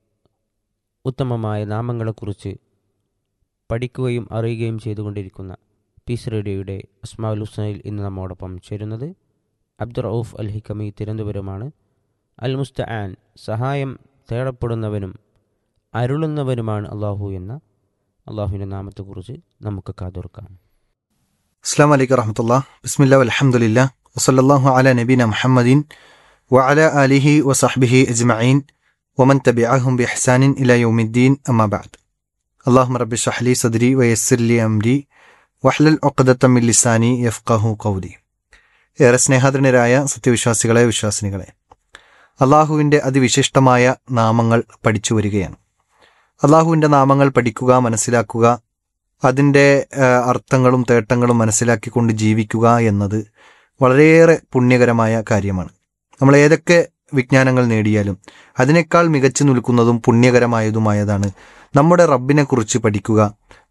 ഉത്തമമായ നാമങ്ങളെക്കുറിച്ച് പഠിക്കുകയും അറിയുകയും ചെയ്തുകൊണ്ടിരിക്കുന്ന പീസ് റേഡിയോയുടെ അസ്മാ ഉൽ ഹുസ്നയിൽ ഇന്ന് നമ്മോടൊപ്പം ചേരുന്നത് അബ്ദുർ റൌഫ് അൽ ഹിക്കമി തിരുവനന്തപുരമാണ് അൽ മുസ്തആൻ സഹായം തേടപ്പെടുന്നവനും അരുളുന്നവനുമാണ് അള്ളാഹു എന്ന അള്ളാഹുവിൻ്റെ നാമത്തെക്കുറിച്ച് നമുക്ക് കാതോർക്കാം അസ്സാം വലൈക്കും വറഹമത്തുള്ള ബിസ്മില്ല അലഹമുല്ല വസല്ലാഹു അല നബീന മുഹമ്മദീൻ വഅല അലിഹി വസഹ്ബിഹി അജ്മഈൻ വമൻ തബിഅഹും ബിഹ്സാനിൻ ഇല യൗമിദ്ദീൻ അമ്മാ ബഅദ് അല്ലാഹുമ്മ റബ്ബി ഷ്റഹ്ലി സദ്രി വയസ്സിർ ലി അംരി വഹ്ലൽ ഉഖ്ദത്തം മിൻ ലിസാനി യഫ്ഖഹു ഖൗലി ഏറെ സ്നേഹാദരനരായ സത്യവിശ്വാസികളെ വിശ്വാസിനികളെ അള്ളാഹുവിൻ്റെ അതിവിശിഷ്ടമായ നാമങ്ങൾ പഠിച്ചു വരികയാണ് അള്ളാഹുവിൻ്റെ നാമങ്ങൾ പഠിക്കുക മനസ്സിലാക്കുക അതിൻ്റെ അർത്ഥങ്ങളും തേട്ടങ്ങളും മനസ്സിലാക്കിക്കൊണ്ട് ജീവിക്കുക എന്നത് വളരെയേറെ പുണ്യകരമായ കാര്യമാണ് നമ്മൾ ഏതൊക്കെ വിജ്ഞാനങ്ങൾ നേടിയാലും അതിനേക്കാൾ മികച്ചു നിൽക്കുന്നതും പുണ്യകരമായതുമായതാണ് നമ്മുടെ റബ്ബിനെ കുറിച്ച് പഠിക്കുക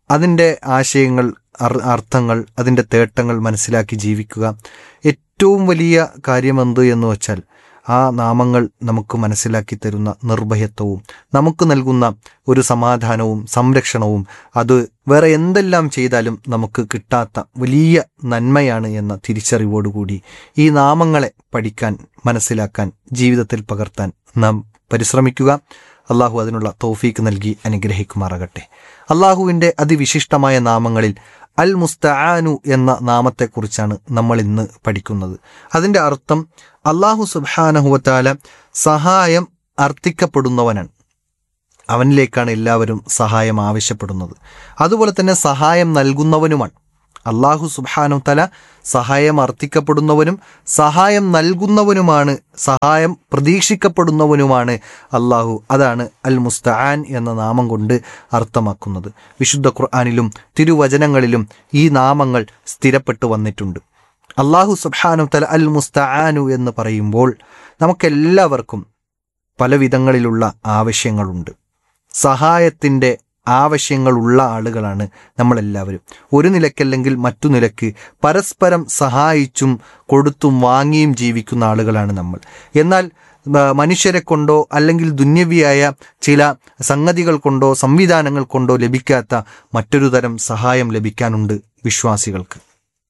അതിൻ്റെ ആശയങ്ങൾ അർ- അർത്ഥങ്ങൾ അതിൻ്റെ തേട്ടങ്ങൾ മനസ്സിലാക്കി ജീവിക്കുക ഏറ്റവും വലിയ കാര്യമെന്ത് എന്ന് വച്ചാൽ ആ നാമങ്ങൾ നമുക്ക് മനസ്സിലാക്കി തരുന്ന നിർഭയത്വവും നമുക്ക് നൽകുന്ന ഒരു സമാധാനവും സംരക്ഷണവും അത് വേറെ എന്തെല്ലാം ചെയ്താലും നമുക്ക് കിട്ടാത്ത വലിയ നന്മയാണ് എന്ന തിരിച്ചറിവോടുകൂടി ഈ നാമങ്ങളെ പഠിക്കാൻ മനസ്സിലാക്കാൻ ജീവിതത്തിൽ പകർത്താൻ നാം പരിശ്രമിക്കുക അള്ളാഹു അതിനുള്ള തൗഫീക്ക് നൽകി അനുഗ്രഹിക്കുമാറാകട്ടെ അള്ളാഹുവിൻ്റെ അതിവിശിഷ്ടമായ നാമങ്ങളിൽ അൽ മുസ്തആനു എന്ന നാമത്തെക്കുറിച്ചാണ് നമ്മൾ ഇന്ന് പഠിക്കുന്നത് അതിൻ്റെ അർത്ഥം അള്ളാഹു സുബാനഹുവത്താല സഹായം അർത്ഥിക്കപ്പെടുന്നവനാണ് അവനിലേക്കാണ് എല്ലാവരും സഹായം ആവശ്യപ്പെടുന്നത് അതുപോലെ തന്നെ സഹായം നൽകുന്നവനുമാണ് അള്ളാഹു സുബാനു തല സഹായം അർത്ഥിക്കപ്പെടുന്നവനും സഹായം നൽകുന്നവനുമാണ് സഹായം പ്രതീക്ഷിക്കപ്പെടുന്നവനുമാണ് അള്ളാഹു അതാണ് അൽ മുസ്തആൻ എന്ന നാമം കൊണ്ട് അർത്ഥമാക്കുന്നത് വിശുദ്ധ ഖുർആാനിലും തിരുവചനങ്ങളിലും ഈ നാമങ്ങൾ സ്ഥിരപ്പെട്ടു വന്നിട്ടുണ്ട് അള്ളാഹു സുബാനു തല അൽ മുസ്തആനു എന്ന് പറയുമ്പോൾ നമുക്കെല്ലാവർക്കും പല വിധങ്ങളിലുള്ള ആവശ്യങ്ങളുണ്ട് സഹായത്തിൻ്റെ ആവശ്യങ്ങളുള്ള ആളുകളാണ് നമ്മളെല്ലാവരും ഒരു നിലക്കല്ലെങ്കിൽ മറ്റു നിലക്ക് പരസ്പരം സഹായിച്ചും കൊടുത്തും വാങ്ങിയും ജീവിക്കുന്ന ആളുകളാണ് നമ്മൾ എന്നാൽ ആ, മനുഷ്യരെ കൊണ്ടോ അല്ലെങ്കിൽ ദുന്യവിയായ ചില സംഗതികൾ കൊണ്ടോ സംവിധാനങ്ങൾ കൊണ്ടോ ലഭിക്കാത്ത മറ്റൊരു തരം സഹായം ലഭിക്കാനുണ്ട് വിശ്വാസികൾക്ക്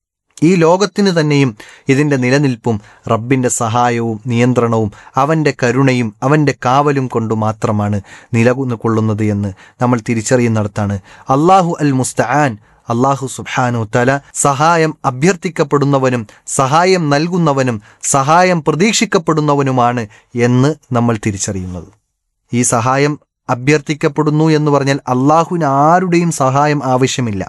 ഈ ലോകത്തിന് തന്നെയും ഇതിൻ്റെ നിലനിൽപ്പും റബ്ബിൻ്റെ സഹായവും നിയന്ത്രണവും അവൻ്റെ കരുണയും അവൻ്റെ കാവലും കൊണ്ട് മാത്രമാണ് നിലകൊള്ളുന്നത് എന്ന് നമ്മൾ തിരിച്ചറിയുന്നിടത്താണ് അള്ളാഹു അൽ മുസ്തആൻ അള്ളാഹു സുബ്ഹാനു തല സഹായം അഭ്യർത്ഥിക്കപ്പെടുന്നവനും സഹായം നൽകുന്നവനും സഹായം പ്രതീക്ഷിക്കപ്പെടുന്നവനുമാണ് എന്ന് നമ്മൾ തിരിച്ചറിയുന്നത് ഈ സഹായം അഭ്യർത്ഥിക്കപ്പെടുന്നു എന്ന് പറഞ്ഞാൽ അള്ളാഹുവിന് ആരുടെയും സഹായം ആവശ്യമില്ല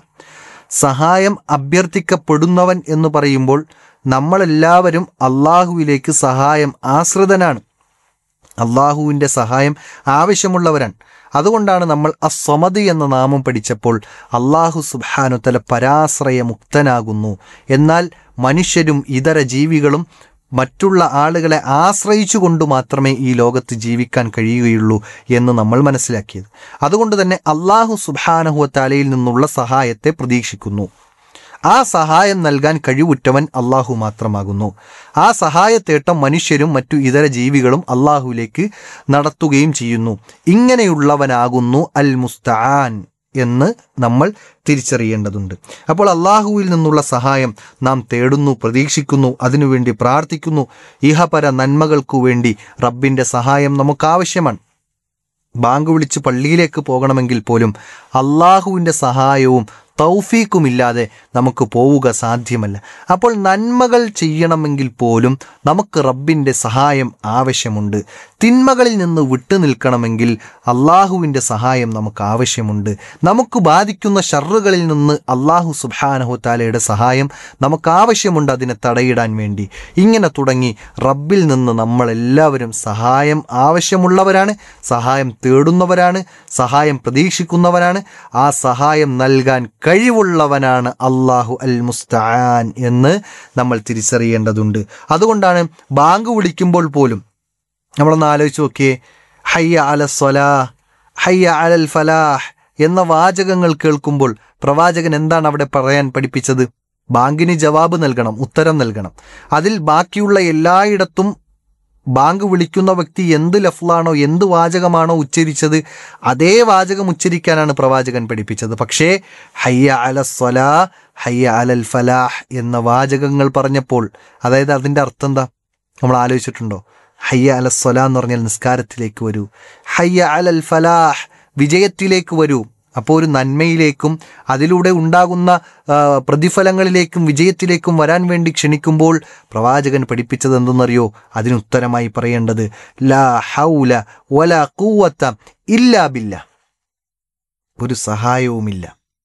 സഹായം അഭ്യർത്ഥിക്കപ്പെടുന്നവൻ എന്ന് പറയുമ്പോൾ നമ്മളെല്ലാവരും അള്ളാഹുവിലേക്ക് സഹായം ആശ്രിതനാണ് അള്ളാഹുവിൻ്റെ സഹായം ആവശ്യമുള്ളവരാണ് അതുകൊണ്ടാണ് നമ്മൾ അസ്വമതി എന്ന നാമം പഠിച്ചപ്പോൾ അള്ളാഹു സുബാനുത്തല പരാശ്രയമുക്തനാകുന്നു എന്നാൽ മനുഷ്യരും ഇതര ജീവികളും മറ്റുള്ള ആളുകളെ ആശ്രയിച്ചുകൊണ്ട് മാത്രമേ ഈ ലോകത്ത് ജീവിക്കാൻ കഴിയുകയുള്ളൂ എന്ന് നമ്മൾ മനസ്സിലാക്കിയത് അതുകൊണ്ട് തന്നെ അള്ളാഹു സുബാനഹുവത്താലയിൽ നിന്നുള്ള സഹായത്തെ പ്രതീക്ഷിക്കുന്നു ആ സഹായം നൽകാൻ കഴിവുറ്റവൻ അള്ളാഹു മാത്രമാകുന്നു ആ സഹായത്തേട്ടം മനുഷ്യരും മറ്റു ഇതര ജീവികളും അള്ളാഹുവിലേക്ക് നടത്തുകയും ചെയ്യുന്നു ഇങ്ങനെയുള്ളവനാകുന്നു അൽ മുസ്തആൻ എന്ന് നമ്മൾ തിരിച്ചറിയേണ്ടതുണ്ട് അപ്പോൾ അള്ളാഹുവിൽ നിന്നുള്ള സഹായം നാം തേടുന്നു പ്രതീക്ഷിക്കുന്നു അതിനുവേണ്ടി പ്രാർത്ഥിക്കുന്നു ഇഹപര നന്മകൾക്കു വേണ്ടി റബ്ബിൻ്റെ സഹായം നമുക്ക് ആവശ്യമാണ് ബാങ്ക് വിളിച്ച് പള്ളിയിലേക്ക് പോകണമെങ്കിൽ പോലും അള്ളാഹുവിൻ്റെ സഹായവും തൗഫീക്കുമില്ലാതെ നമുക്ക് പോവുക സാധ്യമല്ല അപ്പോൾ നന്മകൾ ചെയ്യണമെങ്കിൽ പോലും നമുക്ക് റബ്ബിൻ്റെ സഹായം ആവശ്യമുണ്ട് തിന്മകളിൽ നിന്ന് വിട്ടു നിൽക്കണമെങ്കിൽ അള്ളാഹുവിൻ്റെ സഹായം നമുക്ക് ആവശ്യമുണ്ട് നമുക്ക് ബാധിക്കുന്ന ഷർറുകളിൽ നിന്ന് അള്ളാഹു സുബാനഹു താലയുടെ സഹായം നമുക്ക് ആവശ്യമുണ്ട് അതിനെ തടയിടാൻ വേണ്ടി ഇങ്ങനെ തുടങ്ങി റബ്ബിൽ നിന്ന് നമ്മളെല്ലാവരും സഹായം ആവശ്യമുള്ളവരാണ് സഹായം തേടുന്നവരാണ് സഹായം പ്രതീക്ഷിക്കുന്നവരാണ് ആ സഹായം നൽകാൻ കഴിവുള്ളവനാണ് അള്ളാഹു അൽ മുസ്തആൻ എന്ന് നമ്മൾ തിരിച്ചറിയേണ്ടതുണ്ട് അതുകൊണ്ടാണ് ബാങ്ക് വിളിക്കുമ്പോൾ പോലും നമ്മളൊന്ന് ആലോചിച്ച് നോക്കിയേ ഹയ്യ അല സ്വലാ ഹയ്യ അലൽ ഫലാഹ് എന്ന വാചകങ്ങൾ കേൾക്കുമ്പോൾ പ്രവാചകൻ എന്താണ് അവിടെ പറയാൻ പഠിപ്പിച്ചത് ബാങ്കിന് ജവാബ് നൽകണം ഉത്തരം നൽകണം അതിൽ ബാക്കിയുള്ള എല്ലായിടത്തും ബാങ്ക് വിളിക്കുന്ന വ്യക്തി എന്ത് ലഫ്ലാണോ എന്ത് വാചകമാണോ ഉച്ചരിച്ചത് അതേ വാചകം ഉച്ചരിക്കാനാണ് പ്രവാചകൻ പഠിപ്പിച്ചത് പക്ഷേ ഹയ്യ അല സ്വലാ ഹയ്യ അലൽ ഫലാഹ് എന്ന വാചകങ്ങൾ പറഞ്ഞപ്പോൾ അതായത് അതിൻ്റെ അർത്ഥം എന്താ നമ്മൾ ആലോചിച്ചിട്ടുണ്ടോ ഹയ്യ അല സ്വല എന്ന് പറഞ്ഞാൽ നിസ്കാരത്തിലേക്ക് വരൂ ഹയ്യ അലൽ ഫലാഹ് വിജയത്തിലേക്ക് വരൂ അപ്പോൾ ഒരു നന്മയിലേക്കും അതിലൂടെ ഉണ്ടാകുന്ന ആ, പ്രതിഫലങ്ങളിലേക്കും വിജയത്തിലേക്കും വരാൻ വേണ്ടി ക്ഷണിക്കുമ്പോൾ പ്രവാചകൻ പഠിപ്പിച്ചത് എന്തെന്നറിയോ അതിനുത്തരമായി പറയേണ്ടത് ലാ ഹൗല വല കൂവത്ത ഇല്ലാ ബില്ല ഒരു സഹായവുമില്ല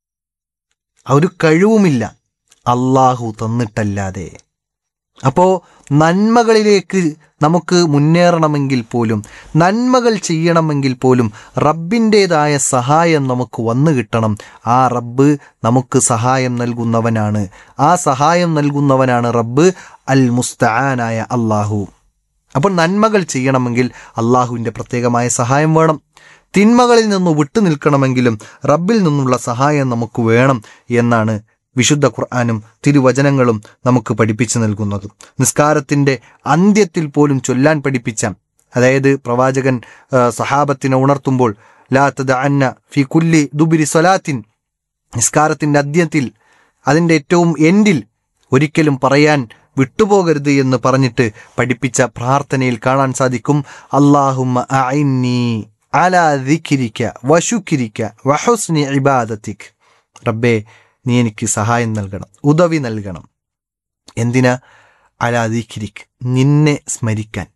ഒരു കഴിവുമില്ല അള്ളാഹു തന്നിട്ടല്ലാതെ അപ്പോൾ നന്മകളിലേക്ക് നമുക്ക് മുന്നേറണമെങ്കിൽ പോലും നന്മകൾ ചെയ്യണമെങ്കിൽ പോലും റബ്ബിൻ്റേതായ സഹായം നമുക്ക് വന്നു കിട്ടണം ആ റബ്ബ് നമുക്ക് സഹായം നൽകുന്നവനാണ് ആ സഹായം നൽകുന്നവനാണ് റബ്ബ് അൽ മുസ്തആനായ അള്ളാഹു അപ്പോൾ നന്മകൾ ചെയ്യണമെങ്കിൽ അള്ളാഹുവിൻ്റെ പ്രത്യേകമായ സഹായം വേണം തിന്മകളിൽ നിന്ന് വിട്ടു നിൽക്കണമെങ്കിലും റബ്ബിൽ നിന്നുള്ള സഹായം നമുക്ക് വേണം എന്നാണ് വിശുദ്ധ ഖുർആാനും തിരുവചനങ്ങളും നമുക്ക് പഠിപ്പിച്ചു നൽകുന്നത് നിസ്കാരത്തിൻ്റെ അന്ത്യത്തിൽ പോലും ചൊല്ലാൻ പഠിപ്പിച്ച അതായത് പ്രവാചകൻ ആ, സഹാബത്തിനെ ഉണർത്തുമ്പോൾ ലാ തദഅന്ന ഫി കുല്ലി ദുബിരി സ്വലാത്തിൻ നിസ്കാരത്തിൻ്റെ അന്ത്യത്തിൽ അതിൻ്റെ ഏറ്റവും എൻഡിൽ ഒരിക്കലും പറയാൻ വിട്ടുപോകരുത് എന്ന് പറഞ്ഞിട്ട് പഠിപ്പിച്ച പ്രാർത്ഥനയിൽ കാണാൻ സാധിക്കും അള്ളാഹുമ്മ അഇന്നി അലാ ദിക്രിക വശുക്കിരിക്ക വഹുസ്നി ഇബാദത്തിക് റബ്ബേ നീ എനിക്ക് സഹായം നൽകണം ഉദവി നൽകണം എന്തിനാ അലാ ദിക്രിക് നിന്നെ സ്മരിക്കാൻ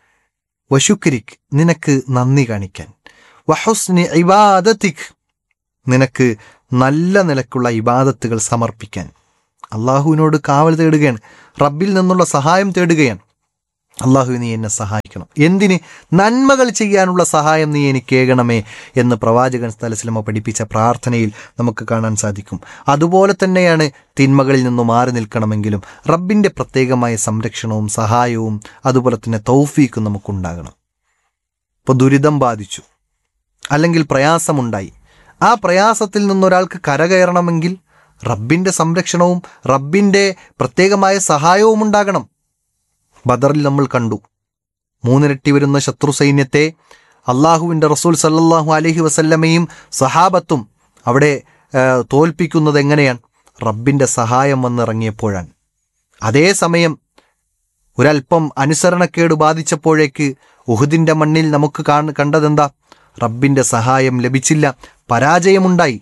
വശുക്രിക് നിനക്ക് നന്ദി കാണിക്കാൻ വഹുസ്നി ഇബാദത്തിക് നിനക്ക് നല്ല നിലക്കുള്ള ഇബാദത്തുകൾ സമർപ്പിക്കാൻ അള്ളാഹുവിനോട് കാവൽ തേടുകയാണ് റബ്ബിൽ നിന്നുള്ള സഹായം തേടുകയാണ് അള്ളാഹു നീ എന്നെ സഹായിക്കണം എന്തിന് നന്മകൾ ചെയ്യാനുള്ള സഹായം നീ എനിക്ക് ഏകണമേ എന്ന് പ്രവാചകൻ സ്ഥലസിലമ പഠിപ്പിച്ച പ്രാർത്ഥനയിൽ നമുക്ക് കാണാൻ സാധിക്കും അതുപോലെ തന്നെയാണ് തിന്മകളിൽ നിന്ന് മാറി നിൽക്കണമെങ്കിലും റബ്ബിൻ്റെ പ്രത്യേകമായ സംരക്ഷണവും സഹായവും അതുപോലെ തന്നെ തൗഫീക്കും നമുക്കുണ്ടാകണം ഇപ്പോൾ ദുരിതം ബാധിച്ചു അല്ലെങ്കിൽ പ്രയാസമുണ്ടായി ആ പ്രയാസത്തിൽ നിന്നൊരാൾക്ക് കരകയറണമെങ്കിൽ റബ്ബിൻ്റെ സംരക്ഷണവും റബ്ബിൻ്റെ പ്രത്യേകമായ സഹായവും ഉണ്ടാകണം ബദറിൽ നമ്മൾ കണ്ടു മൂന്നിരട്ടി വരുന്ന ശത്രു സൈന്യത്തെ അള്ളാഹുവിൻ്റെ റസൂൽ സല്ലല്ലാഹു അലൈഹി വസല്ലമയും സഹാബത്തും അവിടെ ആ, തോൽപ്പിക്കുന്നത് എങ്ങനെയാണ് റബ്ബിൻ്റെ സഹായം വന്നിറങ്ങിയപ്പോഴാണ് അതേസമയം ഒരല്പം അനുസരണക്കേട് ബാധിച്ചപ്പോഴേക്ക് ഉഹുദിൻ്റെ മണ്ണിൽ നമുക്ക് കാണ കണ്ടതെന്താ റബ്ബിൻ്റെ സഹായം ലഭിച്ചില്ല പരാജയമുണ്ടായി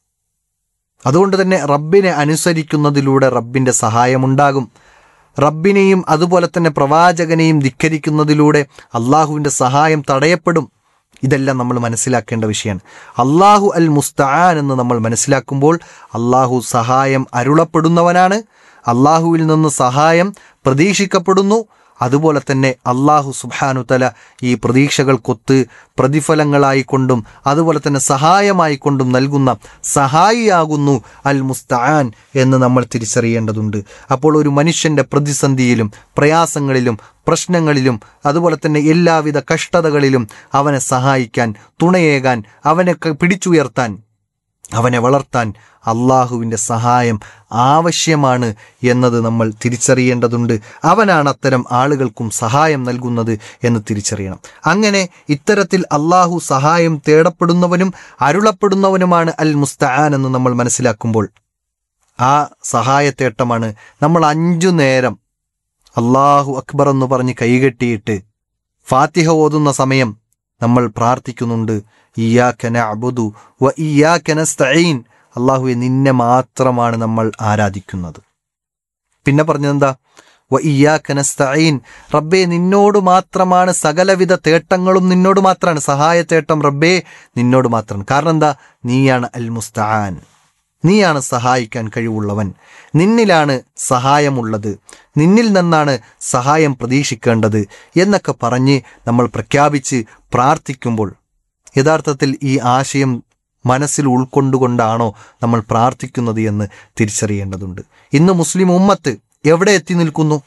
അതുകൊണ്ട് തന്നെ റബ്ബിനെ അനുസരിക്കുന്നതിലൂടെ റബ്ബിൻ്റെ സഹായമുണ്ടാകും റബ്ബിനെയും അതുപോലെ തന്നെ പ്രവാചകനെയും ധിക്കരിക്കുന്നതിലൂടെ അള്ളാഹുവിൻ്റെ സഹായം തടയപ്പെടും ഇതെല്ലാം നമ്മൾ മനസ്സിലാക്കേണ്ട വിഷയമാണ് അള്ളാഹു അൽ മുസ്തആൻ എന്ന് നമ്മൾ മനസ്സിലാക്കുമ്പോൾ അള്ളാഹു സഹായം അരുളപ്പെടുന്നവനാണ് അള്ളാഹുവിൽ നിന്ന് സഹായം പ്രതീക്ഷിക്കപ്പെടുന്നു അതുപോലെ തന്നെ അള്ളാഹു സുബാനുതല ഈ പ്രതീക്ഷകൾക്കൊത്ത് പ്രതിഫലങ്ങളായിക്കൊണ്ടും അതുപോലെ തന്നെ സഹായമായിക്കൊണ്ടും നൽകുന്ന സഹായിയാകുന്നു അൽ മുസ്തആൻ എന്ന് നമ്മൾ തിരിച്ചറിയേണ്ടതുണ്ട് അപ്പോൾ ഒരു മനുഷ്യൻ്റെ പ്രതിസന്ധിയിലും പ്രയാസങ്ങളിലും പ്രശ്നങ്ങളിലും അതുപോലെ തന്നെ എല്ലാവിധ കഷ്ടതകളിലും അവനെ സഹായിക്കാൻ തുണയേകാൻ അവനെ ക- പിടിച്ചുയർത്താൻ അവനെ വളർത്താൻ അള്ളാഹുവിൻ്റെ സഹായം ആവശ്യമാണ് എന്നത് നമ്മൾ തിരിച്ചറിയേണ്ടതുണ്ട് അവനാണ് അത്തരം ആളുകൾക്കും സഹായം നൽകുന്നത് എന്ന് തിരിച്ചറിയണം അങ്ങനെ ഇത്തരത്തിൽ അള്ളാഹു സഹായം തേടപ്പെടുന്നവനും അരുളപ്പെടുന്നവനുമാണ് അൽ മുസ്തആൻ എന്ന് നമ്മൾ മനസ്സിലാക്കുമ്പോൾ ആ സഹായത്തേട്ടമാണ് നമ്മൾ അഞ്ചു നേരം അള്ളാഹു അക്ബർ എന്ന് പറഞ്ഞ് കൈകെട്ടിയിട്ട് ഫാത്തിഹ ഓതുന്ന സമയം നമ്മൾ പ്രാർത്ഥിക്കുന്നുണ്ട് ഇയാക്കന അബുദു വ ഇയാക്കന സ്തഈൻ അള്ളാഹുവെ നിന്നെ മാത്രമാണ് നമ്മൾ ആരാധിക്കുന്നത് പിന്നെ പറഞ്ഞതെന്താ വ ഇയാക്കന സ്തഈൻ റബ്ബേ നിന്നോട് മാത്രമാണ് സകലവിധ തേട്ടങ്ങളും നിന്നോട് മാത്രമാണ് സഹായത്തേട്ടം റബ്ബേ നിന്നോട് മാത്രമാണ് കാരണം എന്താ നീയാണ് അൽ മുസ്തആൻ നീയാണ് സഹായിക്കാൻ കഴിവുള്ളവൻ നിന്നിലാണ് സഹായമുള്ളത് നിന്നിൽ നിന്നാണ് സഹായം പ്രതീക്ഷിക്കേണ്ടത് എന്നൊക്കെ പറഞ്ഞ് നമ്മൾ പ്രഖ്യാപിച്ച് പ്രാർത്ഥിക്കുമ്പോൾ യഥാർത്ഥത്തിൽ ഈ ആശയം മനസ്സിൽ ഉൾക്കൊണ്ടുകൊണ്ടാണോ നമ്മൾ പ്രാർത്ഥിക്കുന്നത് എന്ന് തിരിച്ചറിയേണ്ടതുണ്ട് ഇന്ന് മുസ്ലിം ഉമ്മത്ത് എവിടെ എത്തി നിൽക്കുന്നു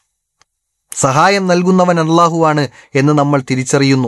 സഹായം നൽകുന്നവൻ അള്ളാഹുവാണ് എന്ന് നമ്മൾ തിരിച്ചറിയുന്നു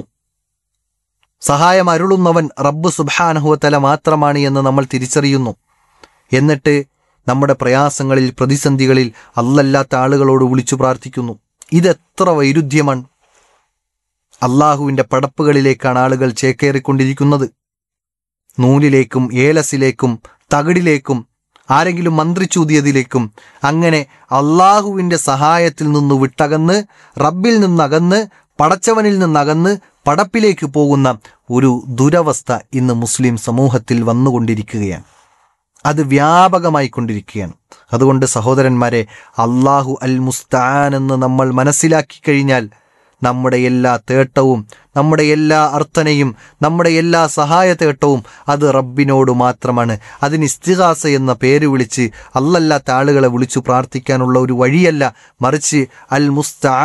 സഹായം അരുളുന്നവൻ റബ്ബ് സുബാനഹുവത്തല മാത്രമാണ് എന്ന് നമ്മൾ തിരിച്ചറിയുന്നു എന്നിട്ട് നമ്മുടെ പ്രയാസങ്ങളിൽ പ്രതിസന്ധികളിൽ അല്ലല്ലാത്ത ആളുകളോട് വിളിച്ചു പ്രാർത്ഥിക്കുന്നു ഇതെത്ര വൈരുദ്ധ്യമാണ് അള്ളാഹുവിൻ്റെ പടപ്പുകളിലേക്കാണ് ആളുകൾ ചേക്കേറിക്കൊണ്ടിരിക്കുന്നത് നൂലിലേക്കും ഏലസിലേക്കും തകിടിലേക്കും ആരെങ്കിലും മന്ത്രിച്ചൂതിയതിലേക്കും അങ്ങനെ അള്ളാഹുവിൻ്റെ സഹായത്തിൽ നിന്ന് വിട്ടകന്ന് റബ്ബിൽ നിന്നകന്ന് പടച്ചവനിൽ നിന്നകന്ന് പടപ്പിലേക്ക് പോകുന്ന ഒരു ദുരവസ്ഥ ഇന്ന് മുസ്ലിം സമൂഹത്തിൽ വന്നുകൊണ്ടിരിക്കുകയാണ് അത് വ്യാപകമായി കൊണ്ടിരിക്കുകയാണ് അതുകൊണ്ട് സഹോദരന്മാരെ അള്ളാഹു അൽ മുസ്താൻ എന്ന് നമ്മൾ മനസ്സിലാക്കി കഴിഞ്ഞാൽ നമ്മുടെ എല്ലാ തേട്ടവും നമ്മുടെ എല്ലാ അർത്ഥനയും നമ്മുടെ എല്ലാ സഹായ തേട്ടവും അത് റബ്ബിനോട് മാത്രമാണ് അതിന് ഇസ്തിഹാസ എന്ന പേര് വിളിച്ച് അല്ലല്ലാത്ത ആളുകളെ വിളിച്ചു പ്രാർത്ഥിക്കാനുള്ള ഒരു വഴിയല്ല മറിച്ച് അൽ മുസ്താൻ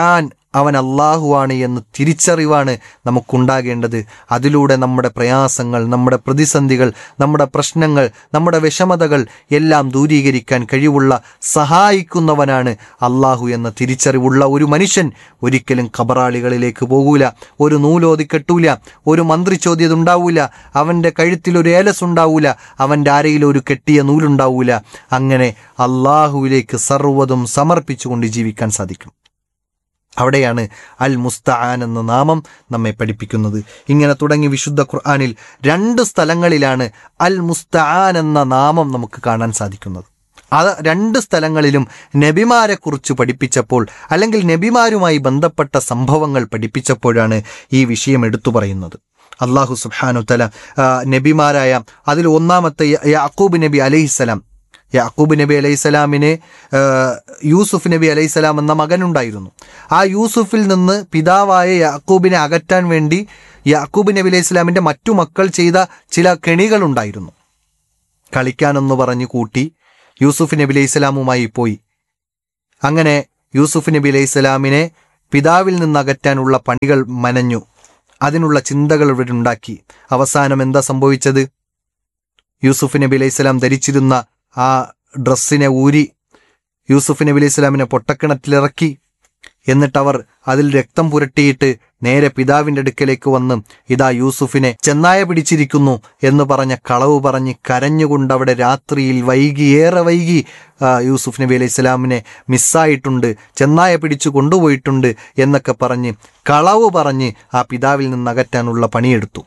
അവൻ അള്ളാഹുവാണ് എന്ന് തിരിച്ചറിവാണ് നമുക്കുണ്ടാകേണ്ടത് അതിലൂടെ നമ്മുടെ പ്രയാസങ്ങൾ നമ്മുടെ പ്രതിസന്ധികൾ നമ്മുടെ പ്രശ്നങ്ങൾ നമ്മുടെ വിഷമതകൾ എല്ലാം ദൂരീകരിക്കാൻ കഴിവുള്ള സഹായിക്കുന്നവനാണ് അള്ളാഹു എന്ന തിരിച്ചറിവുള്ള ഒരു മനുഷ്യൻ ഒരിക്കലും കബറാളികളിലേക്ക് പോകൂല ഒരു നൂലോതി കെട്ടൂല ഒരു മന്ത്രിച്ചോദ്യത് ഉണ്ടാവൂല അവൻ്റെ കഴുത്തിൽ ഒരു ഏലസ് ഉണ്ടാവൂല അവൻ്റെ അരയിൽ ഒരു കെട്ടിയ നൂലുണ്ടാവൂല അങ്ങനെ അള്ളാഹുവിലേക്ക് സർവ്വതും സമർപ്പിച്ചുകൊണ്ട് ജീവിക്കാൻ സാധിക്കും അവിടെയാണ് അൽ മുസ്തആൻ എന്ന നാമം നമ്മെ പഠിപ്പിക്കുന്നത് ഇങ്ങനെ തുടങ്ങി വിശുദ്ധ ഖുർആനിൽ രണ്ട് സ്ഥലങ്ങളിലാണ് അൽ മുസ്തആൻ എന്ന നാമം നമുക്ക് കാണാൻ സാധിക്കുന്നത് അത് രണ്ട് സ്ഥലങ്ങളിലും നബിമാരെക്കുറിച്ച് പഠിപ്പിച്ചപ്പോൾ അല്ലെങ്കിൽ നബിമാരുമായി ബന്ധപ്പെട്ട സംഭവങ്ങൾ പഠിപ്പിച്ചപ്പോഴാണ് ഈ വിഷയം എടുത്തു പറയുന്നത് അള്ളാഹു സുബ്ഹാനു തല നബിമാരായ അതിൽ ഒന്നാമത്തെ യ- യാക്കൂബ് നബി അലൈഹിസ്സലാം യാക്കൂബ് നബി അലൈഹിസ്സലാമിന് യൂസുഫ് നബി അലൈഹിസ്സലാം എന്ന മകനുണ്ടായിരുന്നു ആ യൂസുഫിൽ നിന്ന് പിതാവായ യാക്കൂബിനെ അകറ്റാൻ വേണ്ടി യാക്കൂബ് നബി അലൈഹി സ്വലാമിൻ്റെ മറ്റു മക്കൾ ചെയ്ത ചില കെണികളുണ്ടായിരുന്നു കളിക്കാനെന്ന് പറഞ്ഞ് കൂട്ടി യൂസുഫ് നബി അലൈഹി സ്വലാമുമായി പോയി അങ്ങനെ യൂസുഫ് നബി അലൈഹി സ്വലാമിനെ പിതാവിൽ നിന്ന് അകറ്റാനുള്ള പണികൾ മനഞ്ഞു അതിനുള്ള ചിന്തകൾ ഇവരുണ്ടാക്കി അവസാനം എന്താ സംഭവിച്ചത് യൂസുഫ് നബി അലൈഹി സ്വലാം ധരിച്ചിരുന്ന ആ ഡ്രസ്സിനെ ഊരി യൂസുഫ് നബി അലൈഹി സ്വലാമിനെ പൊട്ടക്കിണറ്റിലിറക്കി എന്നിട്ടവർ അതിൽ രക്തം പുരട്ടിയിട്ട് നേരെ പിതാവിൻ്റെ അടുക്കലേക്ക് വന്ന് ഇതാ യൂസുഫിനെ ചെന്നായ പിടിച്ചിരിക്കുന്നു എന്ന് പറഞ്ഞ കളവ് പറഞ്ഞ് കരഞ്ഞുകൊണ്ട് അവിടെ രാത്രിയിൽ വൈകി ഏറെ വൈകി ആ, യൂസുഫ് നബി അലൈഹി സ്വലാമിനെ മിസ്സായിട്ടുണ്ട് ചെന്നായ പിടിച്ചു കൊണ്ടുപോയിട്ടുണ്ട് എന്നൊക്കെ പറഞ്ഞ് കളവ് പറഞ്ഞ് ആ പിതാവിൽ നിന്ന് അകറ്റാനുള്ള പണിയെടുത്തു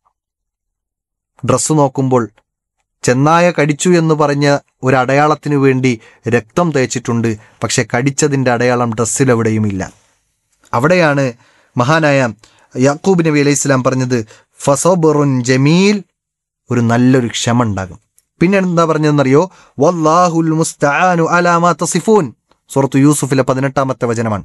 ഡ്രസ്സ് നോക്കുമ്പോൾ ചെന്നായ കടിച്ചു എന്ന് പറഞ്ഞ ഒരു അടയാളത്തിനു വേണ്ടി രക്തം തേച്ചിട്ടുണ്ട് പക്ഷെ കടിച്ചതിൻ്റെ അടയാളം ഡ്രസ്സിലെവിടെയുമില്ല അവിടെയാണ് മഹാനായ യാക്കൂബ് നബി അലൈഹി സ്വലാം പറഞ്ഞത് ഫസോബറുൻ ജമീൽ ഒരു നല്ലൊരു ക്ഷമ ഉണ്ടാകും പിന്നെ എന്താ പറഞ്ഞതെന്നറിയോ വല്ലാഹുൽ മുസ്തആനു അലാമാ തസിഫൂൻ സൂറത്ത് യൂസുഫിലെ പതിനെട്ടാമത്തെ വചനമാണ്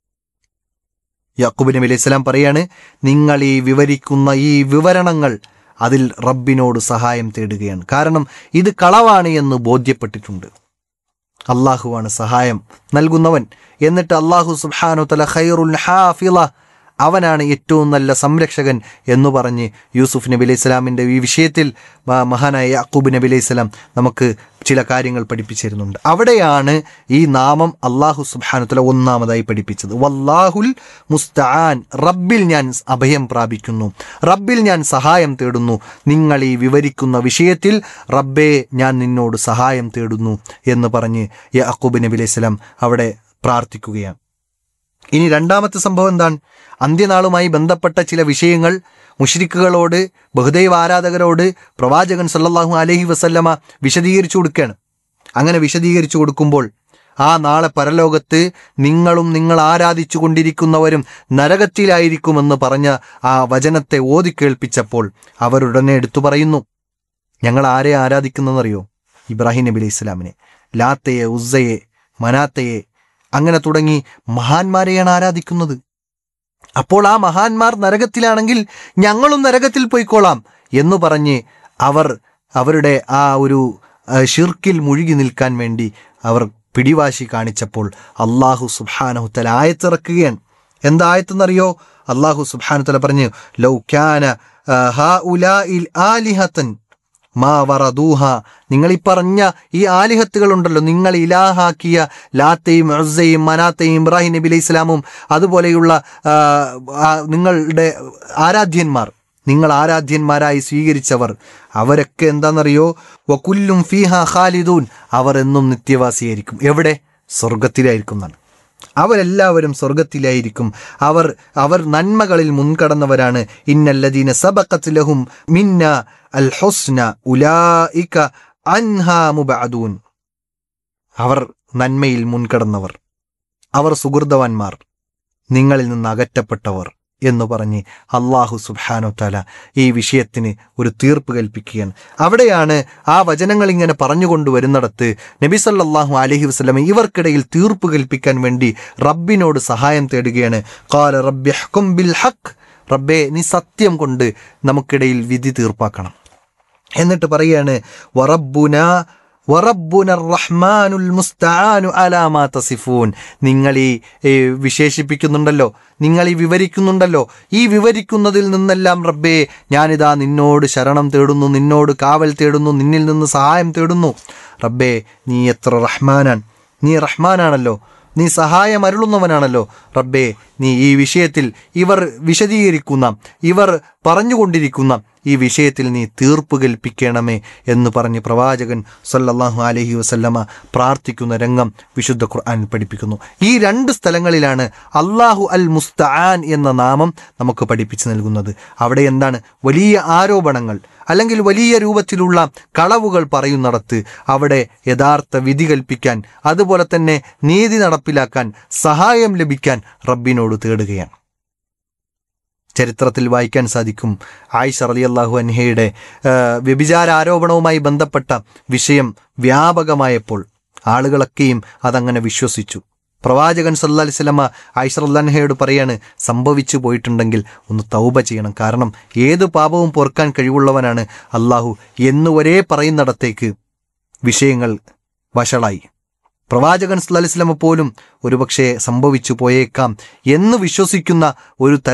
യാക്കൂബ് നബി അലൈഹി സ്വലാം പറയാണ് നിങ്ങൾ ഈ വിവരിക്കുന്ന ഈ വിവരണങ്ങൾ അതിൽ റബ്ബിനോട് സഹായം തേടുകയാണ് കാരണം ഇത് കളവാണ് എന്ന് ബോധ്യപ്പെട്ടിട്ടുണ്ട് അള്ളാഹുവാണ് സഹായം നൽകുന്നവൻ എന്നിട്ട് അള്ളാഹു സുബ്ഹാനു തല ഖൈറുൽ ഹാഫിള അവനാണ് ഏറ്റവും നല്ല സംരക്ഷകൻ എന്ന് പറഞ്ഞ് യൂസുഫ് നബി അലൈഹി സ്വലാമിൻ്റെ ഈ വിഷയത്തിൽ മ- മഹാനായ യാക്കൂബ് നബി അലൈഹി സ്വലാം നമുക്ക് ചില കാര്യങ്ങൾ പഠിപ്പിച്ചു തരുന്നുണ്ട് അവിടെയാണ് ഈ നാമം അള്ളാഹു സുബ്ഹാനു തല ഒന്നാമതായി പഠിപ്പിച്ചത് വല്ലാഹുൽ മുസ്തആൻ റബ്ബിൽ ഞാൻ അഭയം പ്രാപിക്കുന്നു റബ്ബിൽ ഞാൻ സഹായം തേടുന്നു നിങ്ങൾ ഈ വിവരിക്കുന്ന വിഷയത്തിൽ റബ്ബേ ഞാൻ നിന്നോട് സഹായം തേടുന്നു എന്ന് പറഞ്ഞ് യാക്കൂബ് നബി അലൈഹി സ്വലാം അവിടെ പ്രാർത്ഥിക്കുകയാണ് ഇനി രണ്ടാമത്തെ സംഭവം എന്താണ് അന്ത്യനാളുമായി ബന്ധപ്പെട്ട ചില വിഷയങ്ങൾ മുഷ്രിക്കുകളോട് ബഹുദൈവ ആരാധകരോട് പ്രവാചകൻ സല്ലല്ലാഹു അലൈഹി വസല്ലമ വിശദീകരിച്ചു കൊടുക്കുകയാണ് അങ്ങനെ വിശദീകരിച്ചു കൊടുക്കുമ്പോൾ ആ നാളെ പരലോകത്ത് നിങ്ങളും നിങ്ങൾ ആരാധിച്ചു കൊണ്ടിരിക്കുന്നവരും നരകത്തിലായിരിക്കുമെന്ന് പറഞ്ഞ ആ വചനത്തെ ഓതി കേൾപ്പിച്ചപ്പോൾ അവരുടനെ എടുത്തു പറയുന്നു ഞങ്ങൾ ആരെ ആരാധിക്കുന്നതെന്നറിയോ ഇബ്രാഹിം നബി അലൈഹി ഇസ്ലാമിനെ ലാത്തയെ ഉസ്സയെ മനാത്തയെ അങ്ങനെ തുടങ്ങി മഹാന്മാരെയാണ് ആരാധിക്കുന്നത് അപ്പോൾ ആ മഹാന്മാർ നരകത്തിലാണെങ്കിൽ ഞങ്ങളും നരകത്തിൽ പോയിക്കോളാം എന്ന് പറഞ്ഞ് അവർ അവരുടെ ആ ഒരു ആ, ഷിർക്കിൽ മുഴുകി നിൽക്കാൻ വേണ്ടി അവർ പിടിവാശി കാണിച്ചപ്പോൾ അള്ളാഹു സുബാനഹുത്തല ആയത്തിറക്കുകയാണ് എന്താ ആയത്തെന്നറിയോ അള്ളാഹു സുബാനുത്തല പറഞ്ഞു ലൗക്യാന ആലിഹത്തൻ മാ വറദൂഹ നിങ്ങൾ ഈ പറഞ്ഞ ഈ ആലിഹത്തുകളുണ്ടല്ലോ നിങ്ങൾ ഇലാഹാക്കിയ ലാത്തയും ഉസ്സയും മനാത്തയും ഇബ്രാഹിം നബി അലൈഹി ഇസ്ലാമും അതുപോലെയുള്ള ആ, ആ, നിങ്ങളുടെ ആരാധ്യന്മാർ നിങ്ങൾ ആരാധ്യന്മാരായി സ്വീകരിച്ചവർ അവരൊക്കെ എന്താണെന്നറിയോ വക്കുല്ലും ഫീഹ ഖാലിദൂൻ അവർ എന്നും നിത്യവാസിയായിരിക്കും എവിടെ സ്വർഗത്തിലായിരിക്കും എന്നാണ് അവരെല്ലാവരും സ്വർഗത്തിലായിരിക്കും അവർ അവർ നന്മകളിൽ മുൻകടന്നവരാണ് ഇന്നല്ലദീന സബഖത്ത് ലഹും മിന്ന അൽ ഹുസ്ന ഉലായിക അൻഹാ മുബഅദൂൻ അവർ നന്മയിൽ മുൻകടന്നവർ അവർ സുഹൃതവാന്മാർ നിങ്ങളിൽ നിന്ന് അകറ്റപ്പെട്ടവർ എന്ന് പറഞ്ഞ് അള്ളാഹു സുബ്ഹാനു താല ഈ വിഷയത്തിന് ഒരു തീർപ്പ് കൽപ്പിക്കുകയാണ് അവിടെയാണ് ആ വചനങ്ങൾ ഇങ്ങനെ പറഞ്ഞുകൊണ്ടുവരുന്നിടത്ത് നബി സല്ലല്ലാഹു അലൈഹി വസല്ലം ഇവർക്കിടയിൽ തീർപ്പ് കൽപ്പിക്കാൻ വേണ്ടി റബ്ബിനോട് സഹായം തേടുകയാണ് ഖാല റബ്ബി ഹ്കും ബിൽ ഹഖ് റബ്ബേ നീ സത്യം കൊണ്ട് നമുക്കിടയിൽ വിധി തീർപ്പാക്കണം എന്നിട്ട് പറയാണ് വറബ്ബുന വറബ്ബുന റഹ്മാനുൽ മുസ്തആനു അലാ മാ തസിഫൂൻ നിങ്ങൾ ഈ ഏ, വിശേഷിപ്പിക്കുന്നുണ്ടല്ലോ നിങ്ങൾ ഈ വിവരിക്കുന്നുണ്ടല്ലോ ഈ വിവരിക്കുന്നതിൽ നിന്നെല്ലാം റബ്ബേ ഞാനിതാ നിന്നോട് ശരണം തേടുന്നു നിന്നോട് കാവൽ തേടുന്നു നിന്നിൽ നിന്ന് സഹായം തേടുന്നു റബ്ബേ നീ എത്ര റഹ്മാനാൻ നീ റഹ്മാനാണല്ലോ നീ സഹായം അരുളുന്നവനാണല്ലോ റബ്ബേ നീ ഈ വിഷയത്തിൽ ഇവർ വിശദീകരിക്കുന്ന ഇവർ പറഞ്ഞുകൊണ്ടിരിക്കുന്ന ഈ വിഷയത്തിൽ നീ തീർപ്പ് കൽപ്പിക്കണമേ എന്ന് പറഞ്ഞ് പ്രവാചകൻ സല്ലല്ലാഹു അലൈഹി വസല്ലമ പ്രാർത്ഥിക്കുന്ന രംഗം വിശുദ്ധ ഖുർആൻ പഠിപ്പിക്കുന്നു ഈ രണ്ട് സ്ഥലങ്ങളിലാണ് അള്ളാഹു അൽ മുസ്തആൻ എന്ന നാമം നമുക്ക് പഠിപ്പിച്ചു നൽകുന്നത് അവിടെ എന്താണ് വലിയ ആരോപണങ്ങൾ അല്ലെങ്കിൽ വലിയ രൂപത്തിലുള്ള കളവുകൾ പറയുന്നിടത്ത് അവിടെ യഥാർത്ഥ വിധി കൽപ്പിക്കാൻ അതുപോലെ തന്നെ നീതി നടപ്പിലാക്കാൻ സഹായം ലഭിക്കാൻ റബ്ബിനോട് തേടുകയാണ് ചരിത്രത്തിൽ വായിക്കാൻ സാധിക്കും ആയിഷ റളിയല്ലാഹു അൻഹയുടെ ആ, വ്യഭിചാര ആരോപണവുമായി ബന്ധപ്പെട്ട വിഷയം വ്യാപകമായപ്പോൾ ആളുകളൊക്കെയും അതങ്ങനെ വിശ്വസിച്ചു പ്രവാചകൻ സല്ലാ അലിസ്ലമ ആയിഷ റല്ലാൻഹയോട് പറയാണ് സംഭവിച്ചു പോയിട്ടുണ്ടെങ്കിൽ ഒന്ന് തൗബ ചെയ്യണം കാരണം ഏത് പാപവും പൊറുക്കാൻ കഴിവുള്ളവനാണ് അള്ളാഹു എന്ന് ഒരേ പറയുന്നിടത്തേക്ക് വിഷയങ്ങൾ വഷളായി പ്രവാചകൻ സല്ലാ അലിസ്ലമ പോലും ഒരുപക്ഷെ സംഭവിച്ചു പോയേക്കാം എന്ന് വിശ്വസിക്കുന്ന ഒരു തരം